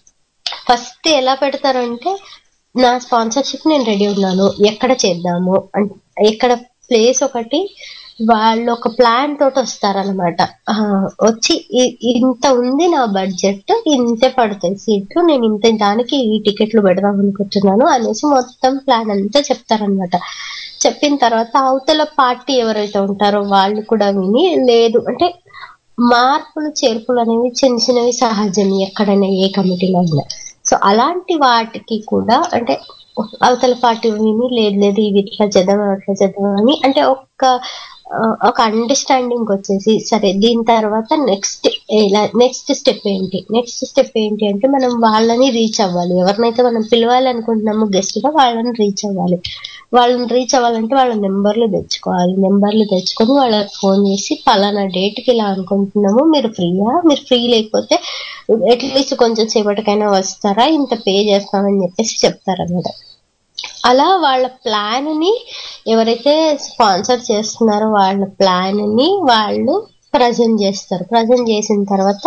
ఫస్ట్ ఎలా పెడతారంటే నా స్పాన్సర్షిప్ నేను రెడీ ఉన్నాను ఎక్కడ చేద్దాము అన్- ఎక్కడ ప్లేస్ ఒకటి వాళ్ళు ఒక ప్లాన్ తోటి వస్తారనమాట వచ్చి ఇ- ఇంత ఉంది నా బడ్జెట్ ఇంతే పడతాయి సీట్లు నేను ఇంత దానికి ఈ టికెట్లు పెడదాం అనుకుంటున్నాను అనేసి మొత్తం ప్లాన్ అంతా చెప్తారనమాట చెప్పిన తర్వాత అవతల పార్టీ ఎవరైతే ఉంటారో వాళ్ళు కూడా విని లేదు అంటే మార్పులు చేర్పులు అనేవి చిన్న చిన్నవి సహజం ఎక్కడైనా ఏ కమిటీలో అయినా సో అలాంటి వాటికి కూడా అంటే అవతల పార్టీ విని లేదు లేదు ఇవి ఇట్లా చేద్దాం అట్లా చేద్దాం అని అంటే ఒక ఆ, ఒక అండర్స్టాండింగ్ వచ్చేసి సరే దీని తర్వాత నెక్స్ట్ ఎలా నెక్స్ట్ స్టెప్ ఏంటి నెక్స్ట్ స్టెప్ ఏంటి అంటే మనం వాళ్ళని రీచ్ అవ్వాలి ఎవరినైతే మనం పిలవాలి అనుకుంటున్నామో గెస్ట్ గా వాళ్ళని రీచ్ అవ్వాలి వాళ్ళని రీచ్ అవ్వాలంటే వాళ్ళ నెంబర్లు తెచ్చుకోవాలి నెంబర్లు తెచ్చుకొని వాళ్ళకి ఫోన్ చేసి పలానా డేట్ కి ఇలా అనుకుంటున్నాము మీరు ఫ్రీయా మీరు ఫ్రీ లేకపోతే అట్లీస్ట్ కొంచెం సేపటికైనా వస్తారా ఇంత పే చేస్తామని చెప్పేసి చెప్తారన్నమాట అలా వాళ్ళ ప్లాన్ ని ఎవరైతే స్పాన్సర్ చేస్తున్నారో వాళ్ళ ప్లాన్ ని వాళ్ళు ప్రజెంట్ చేస్తారు ప్రజెంట్ చేసిన తర్వాత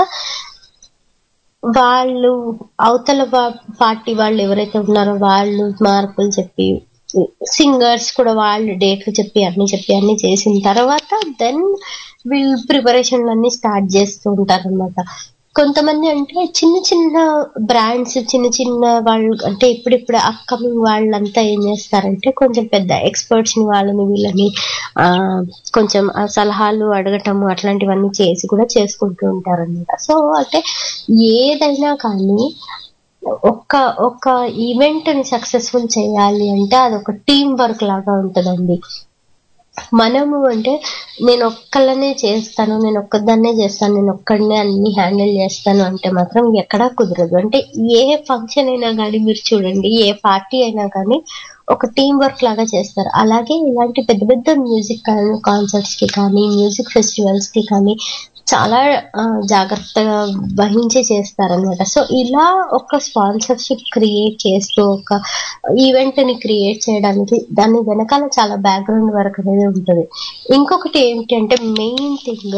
వాళ్ళు అవతల పార్టీ వాళ్ళు ఎవరైతే ఉన్నారో వాళ్ళు మార్పులు చెప్పి సింగర్స్ కూడా వాళ్ళు డేట్లు చెప్పి అన్ని చెప్పి అన్ని చేసిన తర్వాత దెన్ వీళ్ళు ప్రిపరేషన్లు అన్ని స్టార్ట్ చేస్తూ ఉంటారు అనమాట కొంతమంది అంటే చిన్న చిన్న బ్రాండ్స్ చిన్న చిన్న వాళ్ళు అంటే ఇప్పుడిప్పుడు అప్కమింగ్ వాళ్ళంతా ఏం చేస్తారంటే కొంచెం పెద్ద ఎక్స్పర్ట్స్ ని వాళ్ళని వీళ్ళని ఆ కొంచెం ఆ సలహాలు అడగటము అట్లాంటివన్నీ చేసి కూడా చేసుకుంటూ ఉంటారు అనమాట సో అంటే ఏదైనా కానీ ఒక్క ఒక్క ఈవెంట్ ని సక్సెస్ఫుల్ చేయాలి అంటే అది ఒక టీం వర్క్ లాగా ఉంటదండి మనము అంటే నేను ఒక్కళ్ళనే చేస్తాను నేను ఒక్కదాన్నే చేస్తాను నేను ఒక్కడనే అన్ని హ్యాండిల్ చేస్తాను అంటే మాత్రం ఎక్కడా కుదరదు అంటే ఏ ఫంక్షన్ అయినా కానీ మీరు చూడండి ఏ పార్టీ అయినా కానీ ఒక టీం వర్క్ లాగా చేస్తారు అలాగే ఇలాంటి పెద్ద పెద్ద మ్యూజిక్ కాన్సర్ట్స్ కి కానీ మ్యూజిక్ ఫెస్టివల్స్ కి కానీ చాలా ఆ, జాగ్రత్తగా వహించి చేస్తారనమాట సో ఇలా ఒక స్పాన్సర్షిప్ క్రియేట్ చేస్తూ ఒక ఈవెంట్ ని క్రియేట్ చేయడానికి దాని వెనకాల చాలా బ్యాక్గ్రౌండ్ వర్క్ అనేది ఉంటుంది ఇంకొకటి ఏంటి అంటే మెయిన్ థింగ్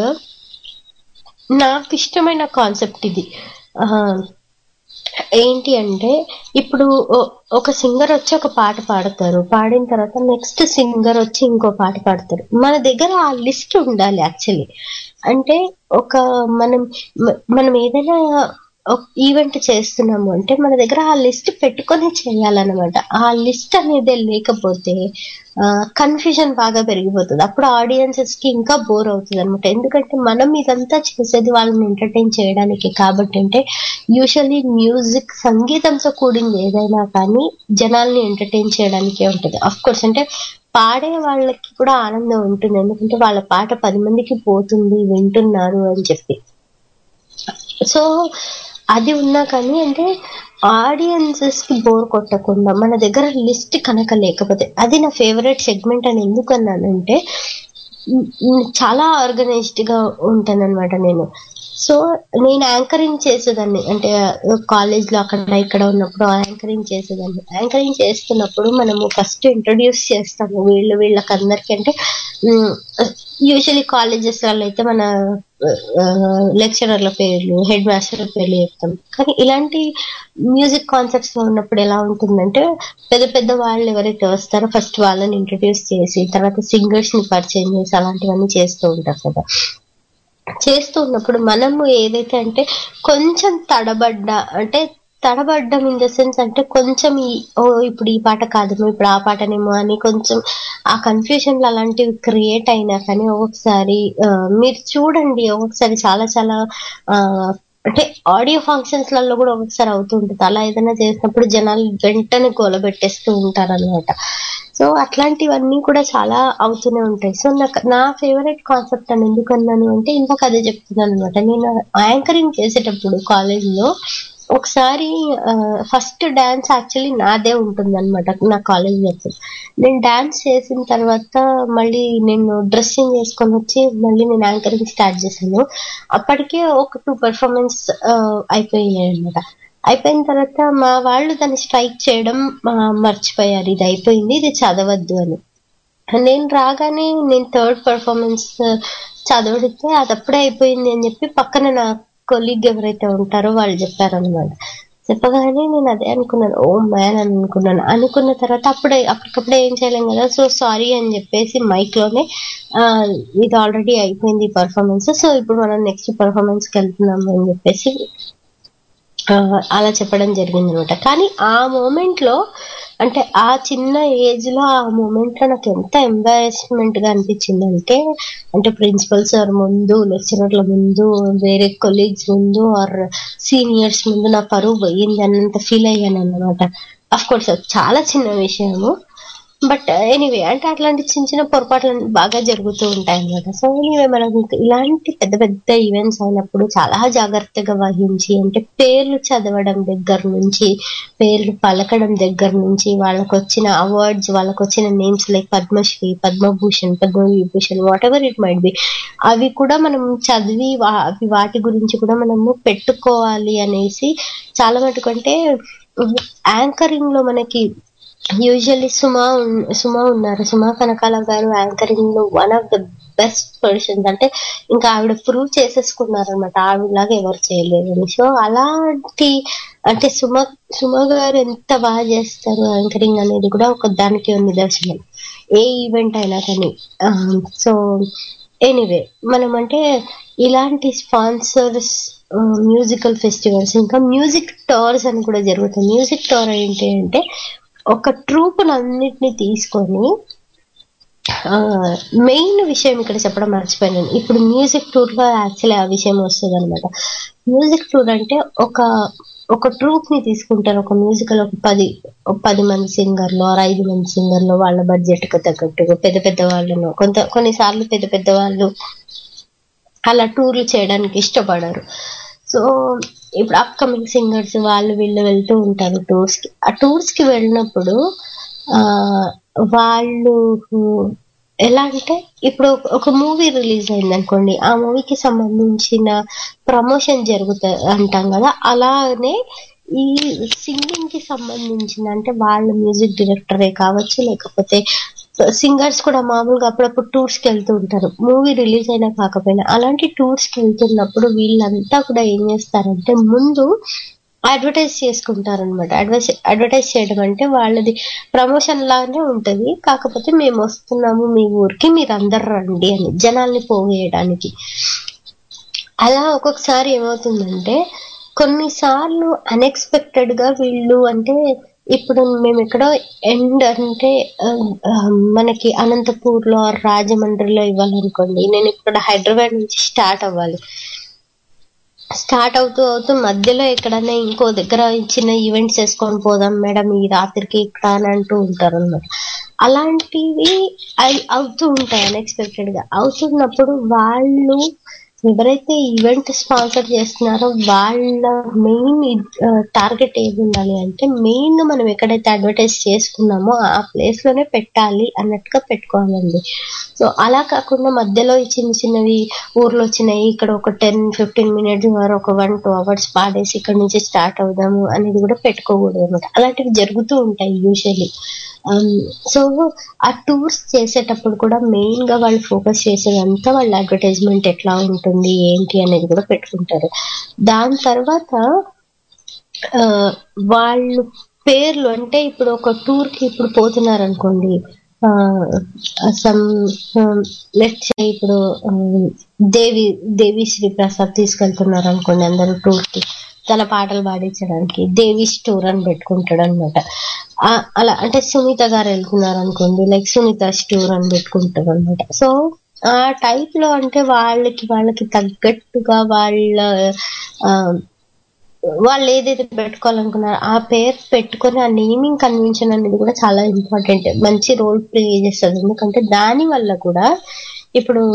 నాకు ఇష్టమైన కాన్సెప్ట్ ఇది ఆ, ఏంటి అంటే ఇప్పుడు ఓ- ఒక సింగర్ వచ్చి ఒక పాట పాడతారు పాడిన తర్వాత నెక్స్ట్ సింగర్ వచ్చి ఇంకో పాట పాడతారు మన దగ్గర ఆ లిస్ట్ ఉండాలి యాక్చువల్లీ అంటే ఒక మనం మ- మనం ఏదైనా ఈవెంట్ చేస్తున్నాము అంటే మన దగ్గర ఆ లిస్ట్ పెట్టుకొని చేయాలన్నమాట ఆ లిస్ట్ అనేది లేకపోతే కన్ఫ్యూజన్ బాగా పెరిగిపోతుంది అప్పుడు ఆడియన్సెస్ కి ఇంకా బోర్ అవుతుంది అనమాట ఎందుకంటే మనం ఇదంతా చేసేది వాళ్ళని ఎంటర్టైన్ చేయడానికి కాబట్టి అంటే యూజువల్లీ మ్యూజిక్ సంగీతంతో కూడింది ఏదైనా కానీ జనాల్ని ఎంటర్టైన్ చేయడానికే ఉంటుంది అఫ్ కోర్స్ అంటే పాడే వాళ్ళకి కూడా ఆనందం ఉంటుంది ఎందుకంటే వాళ్ళ పాట పది మందికి పోతుంది వింటున్నారు అని చెప్పి సో అది ఉన్నా కానీ అంటే ఆడియన్సెస్ కి బోర్ కొట్టకుండా మన దగ్గర లిస్ట్ కనుక లేకపోతే అది నా ఫేవరెట్ సెగ్మెంట్ అని ఎందుకు అన్నానంటే ఉమ్, ఉమ్, చాలా ఆర్గనైజ్డ్ గా ఉంటాను అనమాట నేను సో నేను యాంకరింగ్ చేసేదాన్ని అంటే కాలేజ్ లో అక్కడ ఇక్కడ ఉన్నప్పుడు యాంకరింగ్ చేసేదాన్ని యాంకరింగ్ చేస్తున్నప్పుడు మనము ఫస్ట్ ఇంట్రడ్యూస్ చేస్తాము వీళ్ళు వీళ్ళకి అందరికి అంటే యూజువలీ కాలేజెస్ వాళ్ళు అయితే మన లెక్చరర్ల పేర్లు హెడ్ మాస్టర్ పేర్లు చెప్తాం కానీ ఇలాంటి మ్యూజిక్ కాన్సెప్ట్స్ లో ఉన్నప్పుడు ఎలా ఉంటుందంటే పెద్ద పెద్ద వాళ్ళు ఎవరైతే వస్తారో ఫస్ట్ వాళ్ళని ఇంట్రడ్యూస్ చేసి తర్వాత సింగర్స్ ని పరిచయం చేసి అలాంటివన్నీ చేస్తూ ఉంటారు కదా చేస్తూ ఉన్నప్పుడు మనము ఏదైతే అంటే కొంచెం తడబడ్డ అంటే తడబడ్డం ఇన్ ద సెన్స్ అంటే కొంచెం ఈ ఓ ఇప్పుడు ఈ పాట కాదేమో ఇప్పుడు ఆ పాటనేమో అని కొంచెం ఆ కన్ఫ్యూజన్ అలాంటివి క్రియేట్ అయినా కానీ ఒక్కొక్కసారి ఆ, మీరు చూడండి ఒక్కొక్కసారి చాలా చాలా ఆ, అంటే ఆడియో ఫంక్షన్స్ లలో కూడా ఒక్కొక్కసారి అవుతూ ఉంటుంది అలా ఏదైనా చేసినప్పుడు జనాలు వెంటనే గోలబెట్టేస్తూ ఉంటారు అనమాట సో అట్లాంటివన్నీ కూడా చాలా అవుతూనే ఉంటాయి సో నాకు నా ఫేవరెట్ కాన్సెప్ట్ అని ఎందుకు అన్నాను అంటే ఇందాక అదే చెప్తున్నాను అనమాట నేను యాంకరింగ్ చేసేటప్పుడు కాలేజ్ లో ఒకసారి ఫస్ట్ డాన్స్ యాక్చువల్లీ నాదే ఉంటుంది అనమాట నా కాలేజ్ అప్పుడు నేను డాన్స్ చేసిన తర్వాత మళ్ళీ నేను డ్రెస్సింగ్ చేసుకొని వచ్చి మళ్ళీ నేను యాంకరింగ్ స్టార్ట్ చేశాను అప్పటికే ఒక టూ పెర్ఫార్మెన్స్ అయిపోయాయి అనమాట అయిపోయిన తర్వాత మా వాళ్ళు దాన్ని స్ట్రైక్ చేయడం ఆ, మర్చిపోయారు ఇది అయిపోయింది ఇది చదవద్దు అని నేను రాగానే నేను థర్డ్ పర్ఫార్మెన్స్ చదవడితే అది అప్పుడే అయిపోయింది అని చెప్పి పక్కన నా కొలీగ్ ఎవరైతే ఉంటారో వాళ్ళు చెప్పారనమాట చెప్పగానే నేను అదే అనుకున్నాను ఓ మ్యాన్ అని అనుకున్నాను అనుకున్న తర్వాత అప్పుడే అప్పటికప్పుడే ఏం చేయలేం కదా సో సారీ అని చెప్పేసి మైక్ లోనే ఆ, ఇది ఆల్రెడీ అయిపోయింది పర్ఫార్మెన్స్ సో ఇప్పుడు మనం నెక్స్ట్ పర్ఫార్మెన్స్ కి వెళ్తున్నాము అని చెప్పేసి ఆ, అలా చెప్పడం జరిగింది అనమాట కానీ ఆ మూమెంట్ లో అంటే ఆ చిన్న ఏజ్ లో ఆ మూమెంట్ లో నాకు ఎంత ఎంబారెస్మెంట్ గా అనిపించింది అంటే అంటే ప్రిన్సిపల్ సార్ ముందు లెక్చరర్ల ముందు వేరే కొలీగ్స్ ముందు ఆర్ సీనియర్స్ ముందు నా పరువు పోయింది అన్నంత ఫీల్ అయ్యాను అనమాట అఫ్ కోర్స్ చాలా చిన్న విషయము బట్ ఎనీవే అంటే అట్లాంటి చిన్న చిన్న పొరపాట్లు బాగా జరుగుతూ ఉంటాయి అనమాట సో ఎనీవే మనం ఇలాంటి పెద్ద పెద్ద ఈవెంట్స్ అయినప్పుడు చాలా జాగ్రత్తగా వహించి అంటే పేర్లు చదవడం దగ్గర నుంచి పేర్లు పలకడం దగ్గర నుంచి వాళ్ళకు వచ్చిన అవార్డ్స్ వాళ్ళకు వచ్చిన names like Padma Shri Padma Bhushan Padma Vibhushan whatever it might be అవి కూడా మనం చదివి వా- అవి వాటి గురించి కూడా మనము పెట్టుకోవాలి అనేసి చాలా మటుకు అంటే యాంకరింగ్ లో మనకి యూజువల్లీ సుమా ఉన్- సుమా ఉన్నారు సుమా కనకాల గారు యాంకరింగ్ లో one of the best persons అంటే ఇంకా ఆవిడ ప్రూవ్ చేసేసుకున్నారు అనమాట ఆవిడలాగా ఎవరు చేయలేదని సో అలాంటి అంటే సుమ సుమ గారు ఎంత బాగా చేస్తారు యాంకరింగ్ అనేది కూడా ఒక దానికి నిదర్శనం ఏ ఈవెంట్ అయినా కానీ సో ఎనీవే మనం అంటే ఇలాంటి స్పాన్సర్స్ మ్యూజికల్ ఫెస్టివల్స్ ఇంకా మ్యూజిక్ టవర్స్ అని కూడా జరుగుతాయి మ్యూజిక్ టవర్ ఏంటి అంటే ఒక ట్రూప్ అన్నిటిని తీసుకొని మెయిన్ విషయం ఇక్కడ చెప్పడం మర్చిపోయాను ఇప్పుడు మ్యూజిక్ టూర్ లో యాక్చువల్లీ ఆ విషయం వస్తుంది అనమాట మ్యూజిక్ టూర్ అంటే ఒక ఒక ట్రూప్ ని తీసుకుంటారు ఒక మ్యూజికల్ ఒక పది ఒక పది మంది సింగర్లు ఆరు ఐదు మంది సింగర్లు వాళ్ళ బడ్జెట్ కు తగ్గట్టుగా పెద్ద పెద్ద వాళ్ళను కొంత కొన్నిసార్లు పెద్ద పెద్ద వాళ్ళు అలా టూర్లు చేయడానికి ఇష్టపడరు సో ఇప్పుడు అప్కమింగ్ సింగర్స్ వాళ్ళు వీళ్ళు వెళ్తూ ఉంటారు టూర్స్ కి ఆ టూర్స్ కి వెళ్ళినప్పుడు ఆ వాళ్ళు ఎలా అంటే ఇప్పుడు ఒక- ఒక మూవీ రిలీజ్ అయింది అనుకోండి ఆ మూవీకి సంబంధించిన ప్రమోషన్ జరుగుతుంది అంటాం కదా అలానే ఈ సింగింగ్ కి సంబంధించిన అంటే వాళ్ళ మ్యూజిక్ డైరెక్టరే కావచ్చు లేకపోతే సింగర్స్ కూడా మామూలుగా అప్పుడప్పుడు టూర్స్ కి వెళ్తూ ఉంటారు మూవీ రిలీజ్ అయినా కాకపోయినా అలాంటి టూర్స్ కి వెళ్తున్నప్పుడు వీళ్ళంతా కూడా ఏం చేస్తారంటే ముందు అడ్వర్టైజ్ చేసుకుంటారనమాట అడ్వర్టైజ్ అడ్వర్టైజ్ చేయడం అంటే వాళ్ళది ప్రమోషన్ లాగానే ఉంటది కాకపోతే మేము వస్తున్నాము మీ ఊరికి మీరు అందరు రండి అని జనాల్ని పోగేయడానికి అలా ఒక్కొక్కసారి ఏమవుతుందంటే కొన్నిసార్లు అన్ఎక్స్పెక్టెడ్ గా వీళ్ళు అంటే ఇప్పుడు మేము ఎక్కడో ఎండ్ అంటే ఆ, ఆ, మనకి అనంతపూర్ లో రాజమండ్రిలో ఇవ్వాలనుకోండి నేను ఇక్కడ హైదరాబాద్ నుంచి స్టార్ట్ అవ్వాలి స్టార్ట్ అవుతూ అవుతూ మధ్యలో ఎక్కడైనా ఇంకో దగ్గర చిన్న ఈవెంట్స్ వేసుకొని పోదాం మేడం ఈ రాత్రికి ఇక్కడ అని అంటూ ఉంటారు అన్నమాట అలాంటివి అయి- అవుతూ ఉంటాయి అన్ఎక్స్పెక్టెడ్ గా అవుతున్నప్పుడు వాళ్ళు ఎవరైతే ఈవెంట్ స్పాన్సర్ చేస్తున్నారో వాళ్ళ మెయిన్ టార్గెట్ ఏది ఉండాలి అంటే మెయిన్ మనం ఎక్కడైతే అడ్వర్టైజ్ చేసుకున్నామో ఆ ప్లేస్ లోనే పెట్టాలి అన్నట్టుగా పెట్టుకోవాలండి సో అలా కాకుండా మధ్యలో ఈ చిన్న చిన్నవి ఊర్లో వచ్చినాయి ఇక్కడ ఒక టెన్ ఫిఫ్టీన్ మినిట్స్ వరకు ఒక వన్ టూ అవర్స్ పాడేసి ఇక్కడ నుంచి స్టార్ట్ అవుదాము అనేది కూడా పెట్టుకోకూడదు అనమాట అలాంటివి జరుగుతూ ఉంటాయి యూజువలీ సో ఆ టూర్స్ చేసేటప్పుడు కూడా మెయిన్ గా వాళ్ళు ఫోకస్ చేసేదంతా వాళ్ళ అడ్వర్టైజ్మెంట్ ఎట్లా ఉంటుంది ఏంటి అనేది కూడా పెట్టుకుంటారు దాని తర్వాత ఆ, వాళ్ళు పేర్లు అంటే ఇప్పుడు ఒక టూర్ కి ఇప్పుడు పోతున్నారు అనుకోండి సమ్ లెట్ ఇప్పుడు ఆ, దేవి దేవి శ్రీ ప్రసాద్ తీసుకెళ్తున్నారు అనుకోండి అందరూ టూర్ కి తన పాటలు పాడించడానికి దేవి స్టోర్ అని పెట్టుకుంటాడు అనమాట అలా అంటే సునీత గారు వెళ్తున్నారు అనుకోండి లైక్ సునీత స్టోర్ అని పెట్టుకుంటారు అనమాట సో ఆ టైప్ లో అంటే వాళ్ళకి వాళ్ళకి తగ్గట్టుగా వాళ్ళ ఆ, వాళ్ళు ఏదైతే పెట్టుకోవాలనుకున్నారో ఆ పేరు పెట్టుకొని ఆ నేమింగ్ కన్వెన్షన్ అనేది కూడా చాలా ఇంపార్టెంట్ మంచి రోల్ ప్లే చేస్తుంది ఎందుకంటే దాని వల్ల కూడా ఇప్పుడు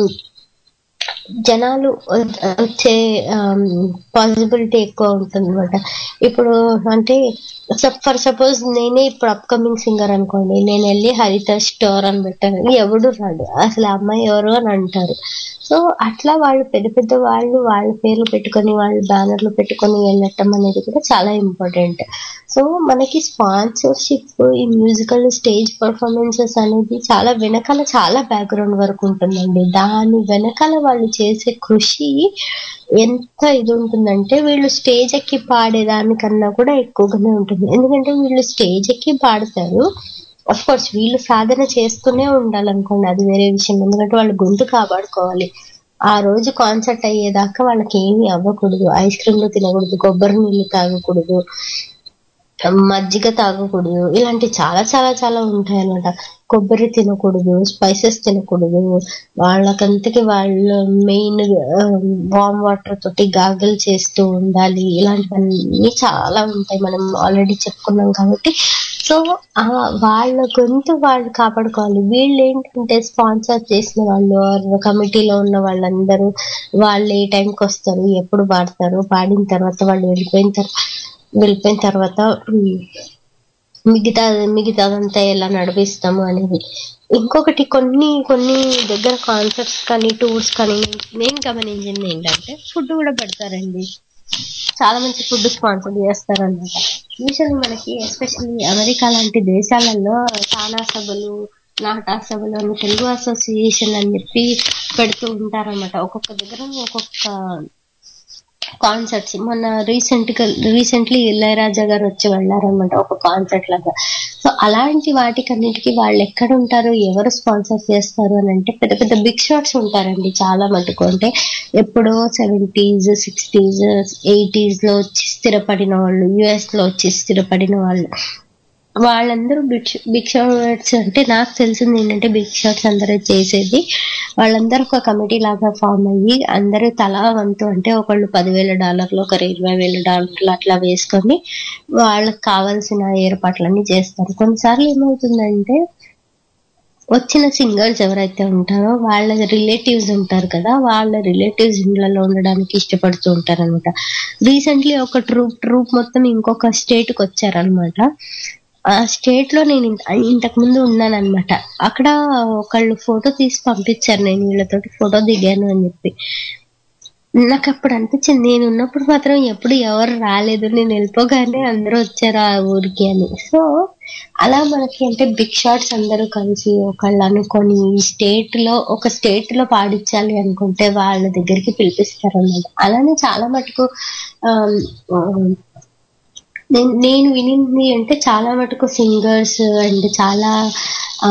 జనాలు వచ్చే పాసిబిలిటీ ఎక్కువ ఉంటుంది అనమాట ఇప్పుడు అంటే ఫర్ సపోజ్ నేనే ఇప్పుడు అప్కమింగ్ సింగర్ అనుకోండి నేను వెళ్ళి హరిత స్టోర్ అని పెట్టాను ఎవడు రాడు అసలు ఆ అమ్మాయి ఎవరు అని అంటారు సో అట్లా వాళ్ళు పెద్ద పెద్ద వాళ్ళు వాళ్ళ పేర్లు పెట్టుకొని వాళ్ళ బ్యానర్లు పెట్టుకొని వెళ్ళటం అనేది కూడా చాలా ఇంపార్టెంట్ సో మనకి స్పాన్సర్షిప్ ఈ మ్యూజికల్ స్టేజ్ పర్ఫార్మెన్సెస్ అనేది చాలా వెనకాల చాలా బ్యాక్గ్రౌండ్ వరకు ఉంటుందండి దాని వెనకాల వాళ్ళు చేసే కృషి ఎంత ఇది ఉంటుందంటే వీళ్ళు స్టేజ్ ఎక్కి పాడేదానికన్నా కూడా ఎక్కువగానే ఉంటుంది ఎందుకంటే వీళ్ళు స్టేజ్ ఎక్కి పాడతారు అఫ్ కోర్స్ వీళ్ళు సాధన చేస్తూనే ఉండాలనుకోండి అది వేరే విషయం ఎందుకంటే వాళ్ళు గొంతు కాపాడుకోవాలి ఆ రోజు కాన్సర్ట్ అయ్యేదాకా వాళ్ళకి ఏమీ అవ్వకూడదు ఐస్ క్రీమ్లు తినకూడదు కొబ్బరి నీళ్ళు తాగకూడదు మజ్జిగ తాగకూడదు ఇలాంటి చాలా చాలా చాలా ఉంటాయి అనమాట కొబ్బరి తినకూడదు స్పైసెస్ తినకూడదు వాళ్ళకంతకి వాళ్ళ మెయిన్ వామ్ వాటర్ తోటి గాగల్ చేస్తూ ఉండాలి ఇలాంటివన్నీ చాలా ఉంటాయి మనం ఆల్రెడీ చెప్పుకున్నాం కాబట్టి సో ఆ వాళ్ళ గొంతు వాళ్ళు కాపాడుకోవాలి వీళ్ళు ఏంటంటే స్పాన్సర్ చేసిన వాళ్ళు కమిటీలో ఉన్న వాళ్ళందరూ వాళ్ళు ఏ టైంకి వస్తారు ఎప్పుడు పాడతారు పాడిన తర్వాత వాళ్ళు వెళ్ళిపోయిన తర్వాత వెళ్ళిపోయిన తర్వాత ఉమ్, మిగతా మిగతాదంతా ఎలా నడిపిస్తాము అనేది ఇంకొకటి కొన్ని కొన్ని దగ్గర కాన్సర్ట్స్ కానీ టూర్స్ కానీ నేను గమనించింది ఏంటంటే ఫుడ్ కూడా పెడతారండి చాలా మంచి ఫుడ్ స్పాన్సర్ చేస్తారన్నమాట యూజువల్లీ మనకి ఎస్పెషల్లీ అమెరికా లాంటి దేశాలలో చాలా సభలు నాటా సభలు అని తెలుగు అసోసియేషన్ అని చెప్పి పెడుతూ ఉంటారన్నమాట ఒక్కొక్క దగ్గర ఒక్కొక్క కాన్సర్ట్స్ మొన్న రీసెంట్ గా రీసెంట్లీ ఇళయరాజా గారు వచ్చి వెళ్ళారనమాట ఒక కాన్సర్ట్ లాగా సో అలాంటి వాటికన్నిటికీ వాళ్ళు ఎక్కడ ఉంటారు ఎవరు స్పాన్సర్ చేస్తారు అని అంటే పెద్ద పెద్ద బిగ్ షాట్స్ ఉంటారండి చాలా మటుకు అంటే ఎప్పుడో సెవెంటీస్ సిక్స్టీస్ ఎయిటీస్ లో వచ్చి స్థిరపడిన వాళ్ళు యుఎస్ లో వచ్చి స్థిరపడిన వాళ్ళు వాళ్ళందరూ బిగ్ బిగ్ షాట్స్ అంటే నాకు తెలిసింది ఏంటంటే బిగ్ షాట్స్ అందరూ చేసేది వాళ్ళందరూ ఒక కమిటీ లాగా ఫామ్ అయ్యి అందరూ తలా వంతు అంటే ఒకళ్ళు పదివేల డాలర్లు ఒకరు ఇరవై వేల డాలర్లు అట్లా వేసుకొని వాళ్ళకి కావాల్సిన ఏర్పాట్లన్నీ చేస్తారు కొన్నిసార్లు ఏమవుతుందంటే వచ్చిన సింగర్స్ ఎవరైతే ఉంటారో వాళ్ళ రిలేటివ్స్ ఉంటారు కదా వాళ్ళ రిలేటివ్స్ ఇళ్లలో ఉండడానికి ఇష్టపడుతూ ఉంటారు అనమాట రీసెంట్లీ ఒక ట్రూప్ ట్రూప్ మొత్తం ఇంకొక స్టేట్ కి వచ్చారనమాట ఆ స్టేట్ లో నేను ఇంత- ఇంతకు ముందు ఉన్నాను అనమాట అక్కడ ఒకళ్ళు ఫోటో తీసి పంపించారు నేను వీళ్ళతోటి ఫోటో దిగాను అని చెప్పి నాకు అప్పుడు అనిపించింది నేను ఉన్నప్పుడు మాత్రం ఎప్పుడు ఎవరు రాలేదు నేను వెళ్ళిపోగానే అందరూ వచ్చారు ఆ ఊరికి అని సో అలా మనకి అంటే బిగ్ షాట్స్ అందరూ కలిసి ఒకళ్ళు అనుకొని ఈ స్టేట్ లో ఒక స్టేట్ లో పాడించాలి అనుకుంటే వాళ్ళ దగ్గరికి పిలిపిస్తారు అన్నమాట అలానే చాలా మటుకు ఆమ్, ఆమ్, నేను నేను వినింది అంటే చాలా మటుకు సింగర్స్ అండ్ చాలా ఆ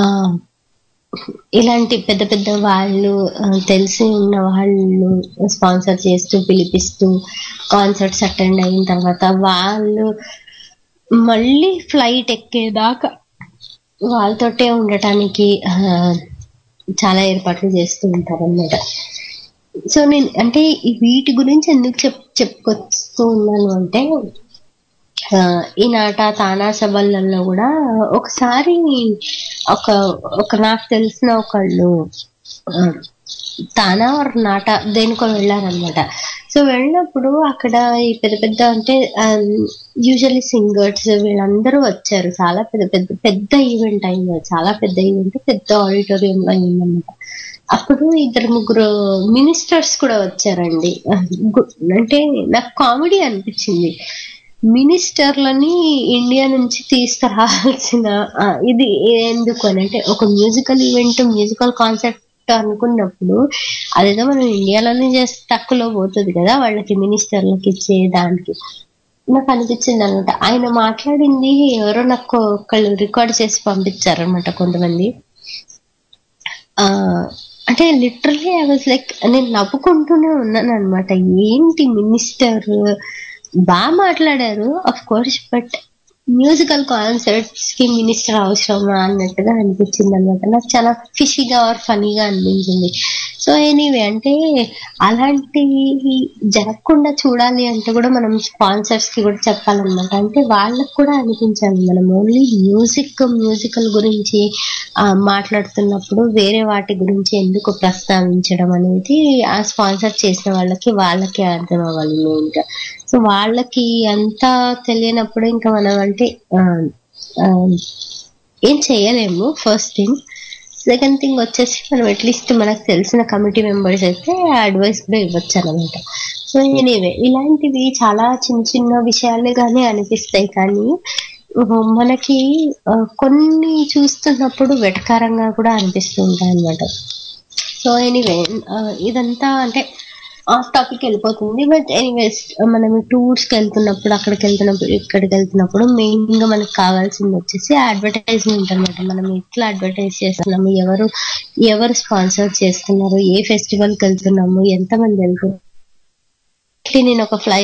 ఇలాంటి పెద్ద పెద్ద వాళ్ళు ఆ, తెలిసి ఉన్న వాళ్ళు స్పాన్సర్ చేస్తూ పిలిపిస్తూ కాన్సర్ట్స్ అటెండ్ అయిన తర్వాత వాళ్ళు మళ్ళీ ఫ్లైట్ ఎక్కేదాకా వాళ్ళతోటే ఉండటానికి ఆ, చాలా ఏర్పాట్లు చేస్తూ ఉంటారు అన్నమాట సో నేను అంటే ఈ వీటి గురించి ఎందుకు చెప్ చెప్పుకొస్తూ ఉన్నాను అంటే ఆ, ఈ నాట తానా సభలలో కూడా ఒకసారి ఒక ఒక నాకు తెలిసిన ఒకళ్ళు ఆ, తానా or నాట దేనికో వెళ్ళారనమాట సో వెళ్ళినప్పుడు అక్కడ ఈ పెద్ద పెద్ద అంటే యూజువల్లీ సింగర్స్ వీళ్ళందరూ వచ్చారు చాలా పెద్ద పెద్ద పెద్ద ఈవెంట్ అయింది అది. చాలా పెద్ద ఈవెంట్ పెద్ద ఆడిటోరియం లో అయిందన్నమాట అప్పుడు ఇద్దరు ముగ్గురు మినిస్టర్స్ కూడా వచ్చారండి గు- అంటే నాకు కామెడీ అనిపించింది మినిస్టర్లని ఇండియా నుంచి తీసుకురావాల్సిన ఆ, ఇది ఎందుకు అని అంటే ఒక మ్యూజికల్ ఈవెంట్ మ్యూజికల్ కాన్సెప్ట్ అనుకున్నప్పుడు అదేదో మనం ఇండియాలోనే చేస్తే తక్కువలో పోతుంది కదా వాళ్ళకి మినిస్టర్లకి ఇచ్చే దానికి నాకు అనిపించింది అనమాట ఆయన మాట్లాడింది ఎవరో నాకు ఒకళ్ళు రికార్డ్ చేసి పంపించారనమాట కొంతమంది ఆ అంటే లిటరలీ ఐ వాజ్ లైక్ నేను నవ్వుకుంటూనే ఉన్నాను అనమాట ఏంటి మినిస్టర్ బాగా మాట్లాడారు of course but musical concerts కి మినిస్టర్ అవసరమా అన్నట్టుగా అనిపించింది అనమాట నాకు చాలా ఫిషీగా ఆర్ ఫనీగా అనిపించింది సో ఎనీవే అంటే అలాంటివి జరగకుండా చూడాలి అంటే కూడా మనం స్పాన్సర్స్ కి కూడా చెప్పాలన్నమాట అంటే వాళ్ళకు కూడా అనిపించాలి మనం ఓన్లీ మ్యూజిక్ మ్యూజికల్ గురించి ఆ, మాట్లాడుతున్నప్పుడు వేరే వాటి గురించి ఎందుకు ప్రస్తావించడం అనేది ఆ స్పాన్సర్ చేసిన వాళ్ళకి వాళ్ళకి అర్థం అవ్వాలి మెయిన్ గా సో వాళ్ళకి అంతా తెలియనప్పుడు ఇంకా మనం అంటే ఆ, ఆ, ఏం చేయలేము ఫస్ట్ థింగ్ సెకండ్ థింగ్ వచ్చేసి మనం అట్లీస్ట్ మనకు తెలిసిన కమిటీ మెంబర్స్ అయితే అడ్వైస్ కూడా ఇవ్వచ్చు అనమాట సో ఎనీవే ఇలాంటివి చాలా చిన్న చిన్న విషయాలుగానే అనిపిస్తాయి కానీ ఉహు, మనకి ఆ, కొన్ని చూస్తున్నప్పుడు వెటకారంగా కూడా అనిపిస్తూ ఉంటాయి అనమాట సో ఎనీవే ఇదంతా అంటే ఆఫ్ టాపిక్ వెళ్ళిపోతుంది బట్ ఎనీవేస్ మనం టూర్స్ కి వెళ్తున్నప్పుడు అక్కడికి వెళ్తున్నప్పుడు ఇక్కడికి వెళ్తున్నప్పుడు మెయిన్ గా మనకు కావాల్సింది వచ్చేసి అడ్వర్టైజ్మెంట్ అన్నమాట మనం ఎట్లా అడ్వర్టైజ్ చేస్తున్నాము ఎవరు ఎవరు స్పాన్సర్ చేస్తున్నారు ఏ ఫెస్టివల్ కి వెళ్తున్నాము ఎంతమంది వెళ్తున్నారు ఇట్లా నేను ఒక fly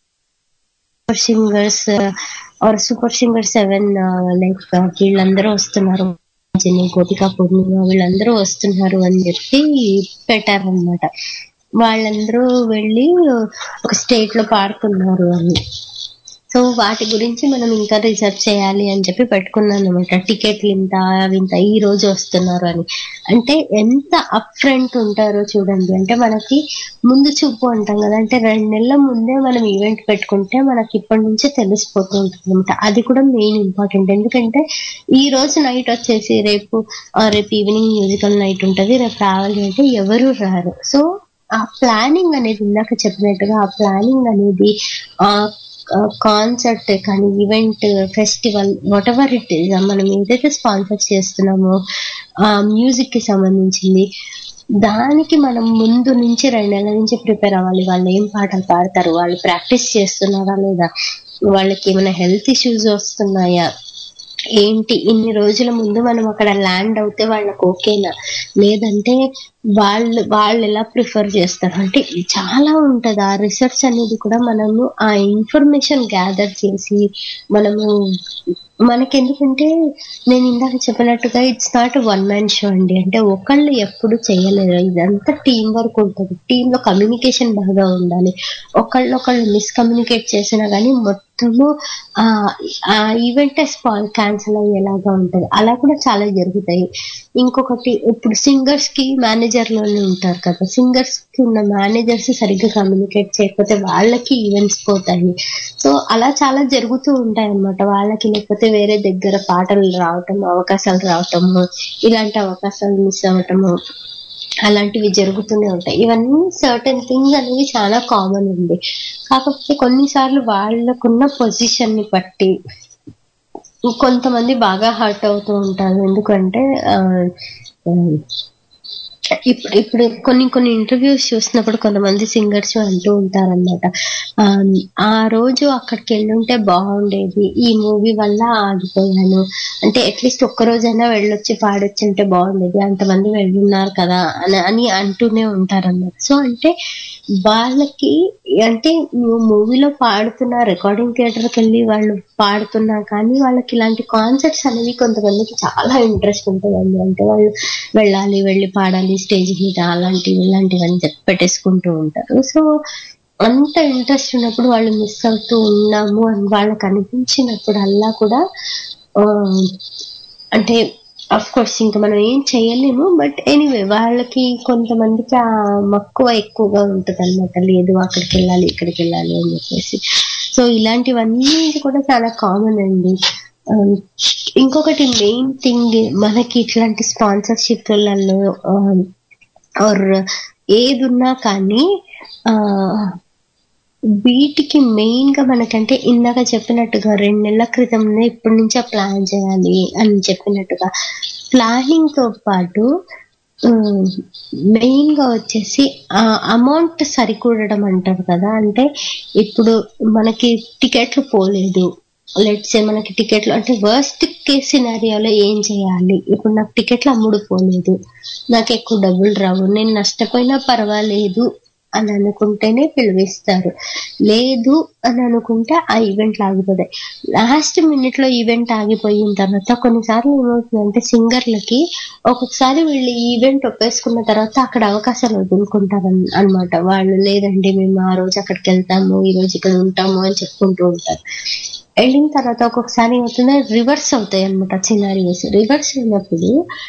super singers or super singer seven like వీళ్ళందరూ వస్తున్నారు జని గోపికా పూర్ణిమ వీళ్ళందరూ వస్తున్నారు అని చెప్పి పెట్టారనమాట వాళ్ళందరూ వెళ్ళి ఒక స్టేట్ లో పాడుతున్నారు అని సో వాటి గురించి మనం ఇంకా రీసెర్చ్ చేయాలి అని చెప్పి పెట్టుకున్నాను అనమాట టికెట్లు ఇంత అవి ఇంత ఈ రోజు వస్తున్నారు అని అంటే ఎంత అప్ ఫ్రంట్ ఉంటారో చూడండి అంటే మనకి ముందు చూపు అంటాం కదా అంటే రెండు నెలల ముందే మనం ఈవెంట్ పెట్టుకుంటే మనకి ఇప్పటి నుంచే తెలిసిపోతూ ఉంటుంది అనమాట అది కూడా మెయిన్ ఇంపార్టెంట్ ఎందుకంటే ఈ రోజు నైట్ వచ్చేసి రేపు ఆ, రేపు ఈవినింగ్ మ్యూజికల్ నైట్ ఉంటది రేపు రావాలి అంటే ఎవరు రారు సో ఆ ప్లానింగ్ అనేది ఇందాక చెప్పినట్టుగా ఆ ప్లానింగ్ అనేది ఆ కాన్సర్ట్ కానీ event festival whatever it is మనం ఏదైతే స్పాన్సర్ చేస్తున్నామో ఆ మ్యూజిక్ కి సంబంధించింది దానికి మనం ముందు నుంచి రెండు నెలల నుంచి ప్రిపేర్ అవ్వాలి వాళ్ళు ఏం పాటలు పాడతారు వాళ్ళు ప్రాక్టీస్ చేస్తున్నారా లేదా వాళ్ళకి ఏమైనా హెల్త్ ఇష్యూస్ వస్తున్నాయా ఏంటి ఇన్ని రోజుల ముందు మనం అక్కడ ల్యాండ్ అవుతే వాళ్ళకి ఓకేనా లేదంటే వాళ్ళు వాళ్ళు ఎలా ప్రిఫర్ చేస్తారు అంటే చాలా ఉంటది ఆ రీసెర్చ్ అనేది కూడా మనము ఆ ఇన్ఫర్మేషన్ గ్యాదర్ చేసి మనము మనకి ఎందుకంటే నేను ఇందాక చెప్పినట్టుగా it's not one man show అండి అంటే ఒకళ్ళు ఎప్పుడు చేయలేరు ఇదంతా టీం వర్క్ ఉంటుంది టీమ్ లో కమ్యూనికేషన్ బాగా ఉండాలి ఒకళ్ళు ఒకళ్ళు మిస్కమ్యూనికేట్ చేసినా కానీ మొత్తము ఆ ఆ ఈవెంట్ స్పాల్ క్యాన్సిల్ అయ్యేలాగా ఉంటది అలా కూడా చాలా జరుగుతాయి ఇంకొకటి ఇప్పుడు సింగర్స్ కి మేనేజర్లోనే ఉంటారు కదా సింగర్స్ కి ఉన్న మేనేజర్స్ సరిగ్గా కమ్యూనికేట్ చేయకపోతే వాళ్ళకి ఈవెంట్స్ పోతాయి సో అలా చాలా జరుగుతూ ఉంటాయి అన్నమాట వాళ్ళకి లేకపోతే వేరే దగ్గర పాటలు రావటం అవకాశాలు రావటము ఇలాంటి అవకాశాలు మిస్ అవ్వటము అలాంటివి జరుగుతూనే ఉంటాయి ఇవన్నీ సర్టన్ థింగ్స్ అనేవి చాలా కామన్ ఉంది కాకపోతే కొన్నిసార్లు వాళ్ళకున్న పొజిషన్ ని బట్టి కొంతమంది బాగా హర్ట్ అవుతూ ఉంటారు ఎందుకంటే ఆ, ఆ, ఇప్పుడు ఇప్పుడు కొన్ని కొన్ని ఇంటర్వ్యూస్ చూసినప్పుడు కొంతమంది సింగర్స్ అంటూ ఉంటారన్నమాట ఆ, ఆ రోజు అక్కడికి వెళ్ళుంటే బాగుండేది ఈ మూవీ వల్ల ఆగిపోయాను అంటే అట్లీస్ట్ ఒక్క రోజైనా వెళ్ళొచ్చి పాడొచ్చి ఉంటే బాగుండేది అంతమంది వెళ్ళున్నారు కదా అని అని అంటూనే ఉంటారన్నమాట సో అంటే వాళ్ళకి అంటే నువ్వు మూవీలో పాడుతున్నా రికార్డింగ్ థియేటర్కి వెళ్ళి వాళ్ళు పాడుతున్నా కానీ వాళ్ళకి ఇలాంటి కాన్సర్ట్స్ అనేవి కొంతమందికి చాలా ఇంట్రెస్ట్ ఉంటుందండి అంటే వాళ్ళు వెళ్ళాలి వెళ్ళి పాడాలి స్టేజ్ మీద అలాంటివి ఇలాంటివి అని చెప్పి పెట్టేసుకుంటూ ఉంటారు సో అంత ఇంట్రెస్ట్ ఉన్నప్పుడు వాళ్ళు మిస్ అవుతూ ఉన్నాము అని వాళ్ళకి అనిపించినప్పుడల్లా కూడా ఆ, అంటే అఫ్ కోర్స్ ఇంకా మనం ఏం చేయలేము బట్ ఎనీవే వాళ్ళకి కొంతమందికి ఆ మక్కువ ఎక్కువగా ఉంటుంది అనమాట లేదు అక్కడికి వెళ్ళాలి ఇక్కడికి వెళ్ళాలి అని చెప్పేసి సో ఇలాంటివన్నీ కూడా చాలా కామన్ అండి ఆ, ఇంకొకటి మెయిన్ థింగ్ మనకి ఇట్లాంటి స్పాన్సర్షిప్లలో ఆర్ ఏది ఉన్నా కానీ ఆ వీటికి మెయిన్ గా మనకంటే ఇందాక చెప్పినట్టుగా రెండు నెలల క్రితంనే ఇప్పటి నుంచే ప్లాన్ చేయాలి అని చెప్పినట్టుగా ప్లానింగ్ తో పాటు మెయిన్ గా వచ్చేసి ఆ అమౌంట్ సరికూడడం అంటారు కదా అంటే ఇప్పుడు మనకి టికెట్లు పోలేదు లెట్స్ మనకి టికెట్లు అంటే వర్స్ట్ కేస్ సినారియోలో ఏం చేయాలి ఇప్పుడు నాకు టికెట్లు అమ్ముడు పోలేదు నాకు ఎక్కువ డబ్బులు రావు నేను నష్టపోయినా పర్వాలేదు అని అనుకుంటేనే పిలిపిస్తారు లేదు అని అనుకుంటే ఆ ఈవెంట్ ఆగిపోతాయి లాస్ట్ మినిట్ లో ఈవెంట్ ఆగిపోయిన తర్వాత కొన్నిసార్లు ఏమవుతుందంటే సింగర్లకి ఒక్కొక్కసారి వీళ్ళు ఈవెంట్ ఒప్పేసుకున్న తర్వాత అక్కడ అవకాశాలు వదులుకుంటారు అనమాట వాళ్ళు లేదండి మేము ఆ రోజు అక్కడికి వెళ్తాము ఈ రోజు ఇక్కడ ఉంటాము అని చెప్పుకుంటూ ఉంటారు వెళ్ళిన తర్వాత ఒక్కొక్కసారి ఏమవుతుందో రివర్స్ అవుతాయి అనమాట సినారియోస్ రివర్స్ అయినప్పుడు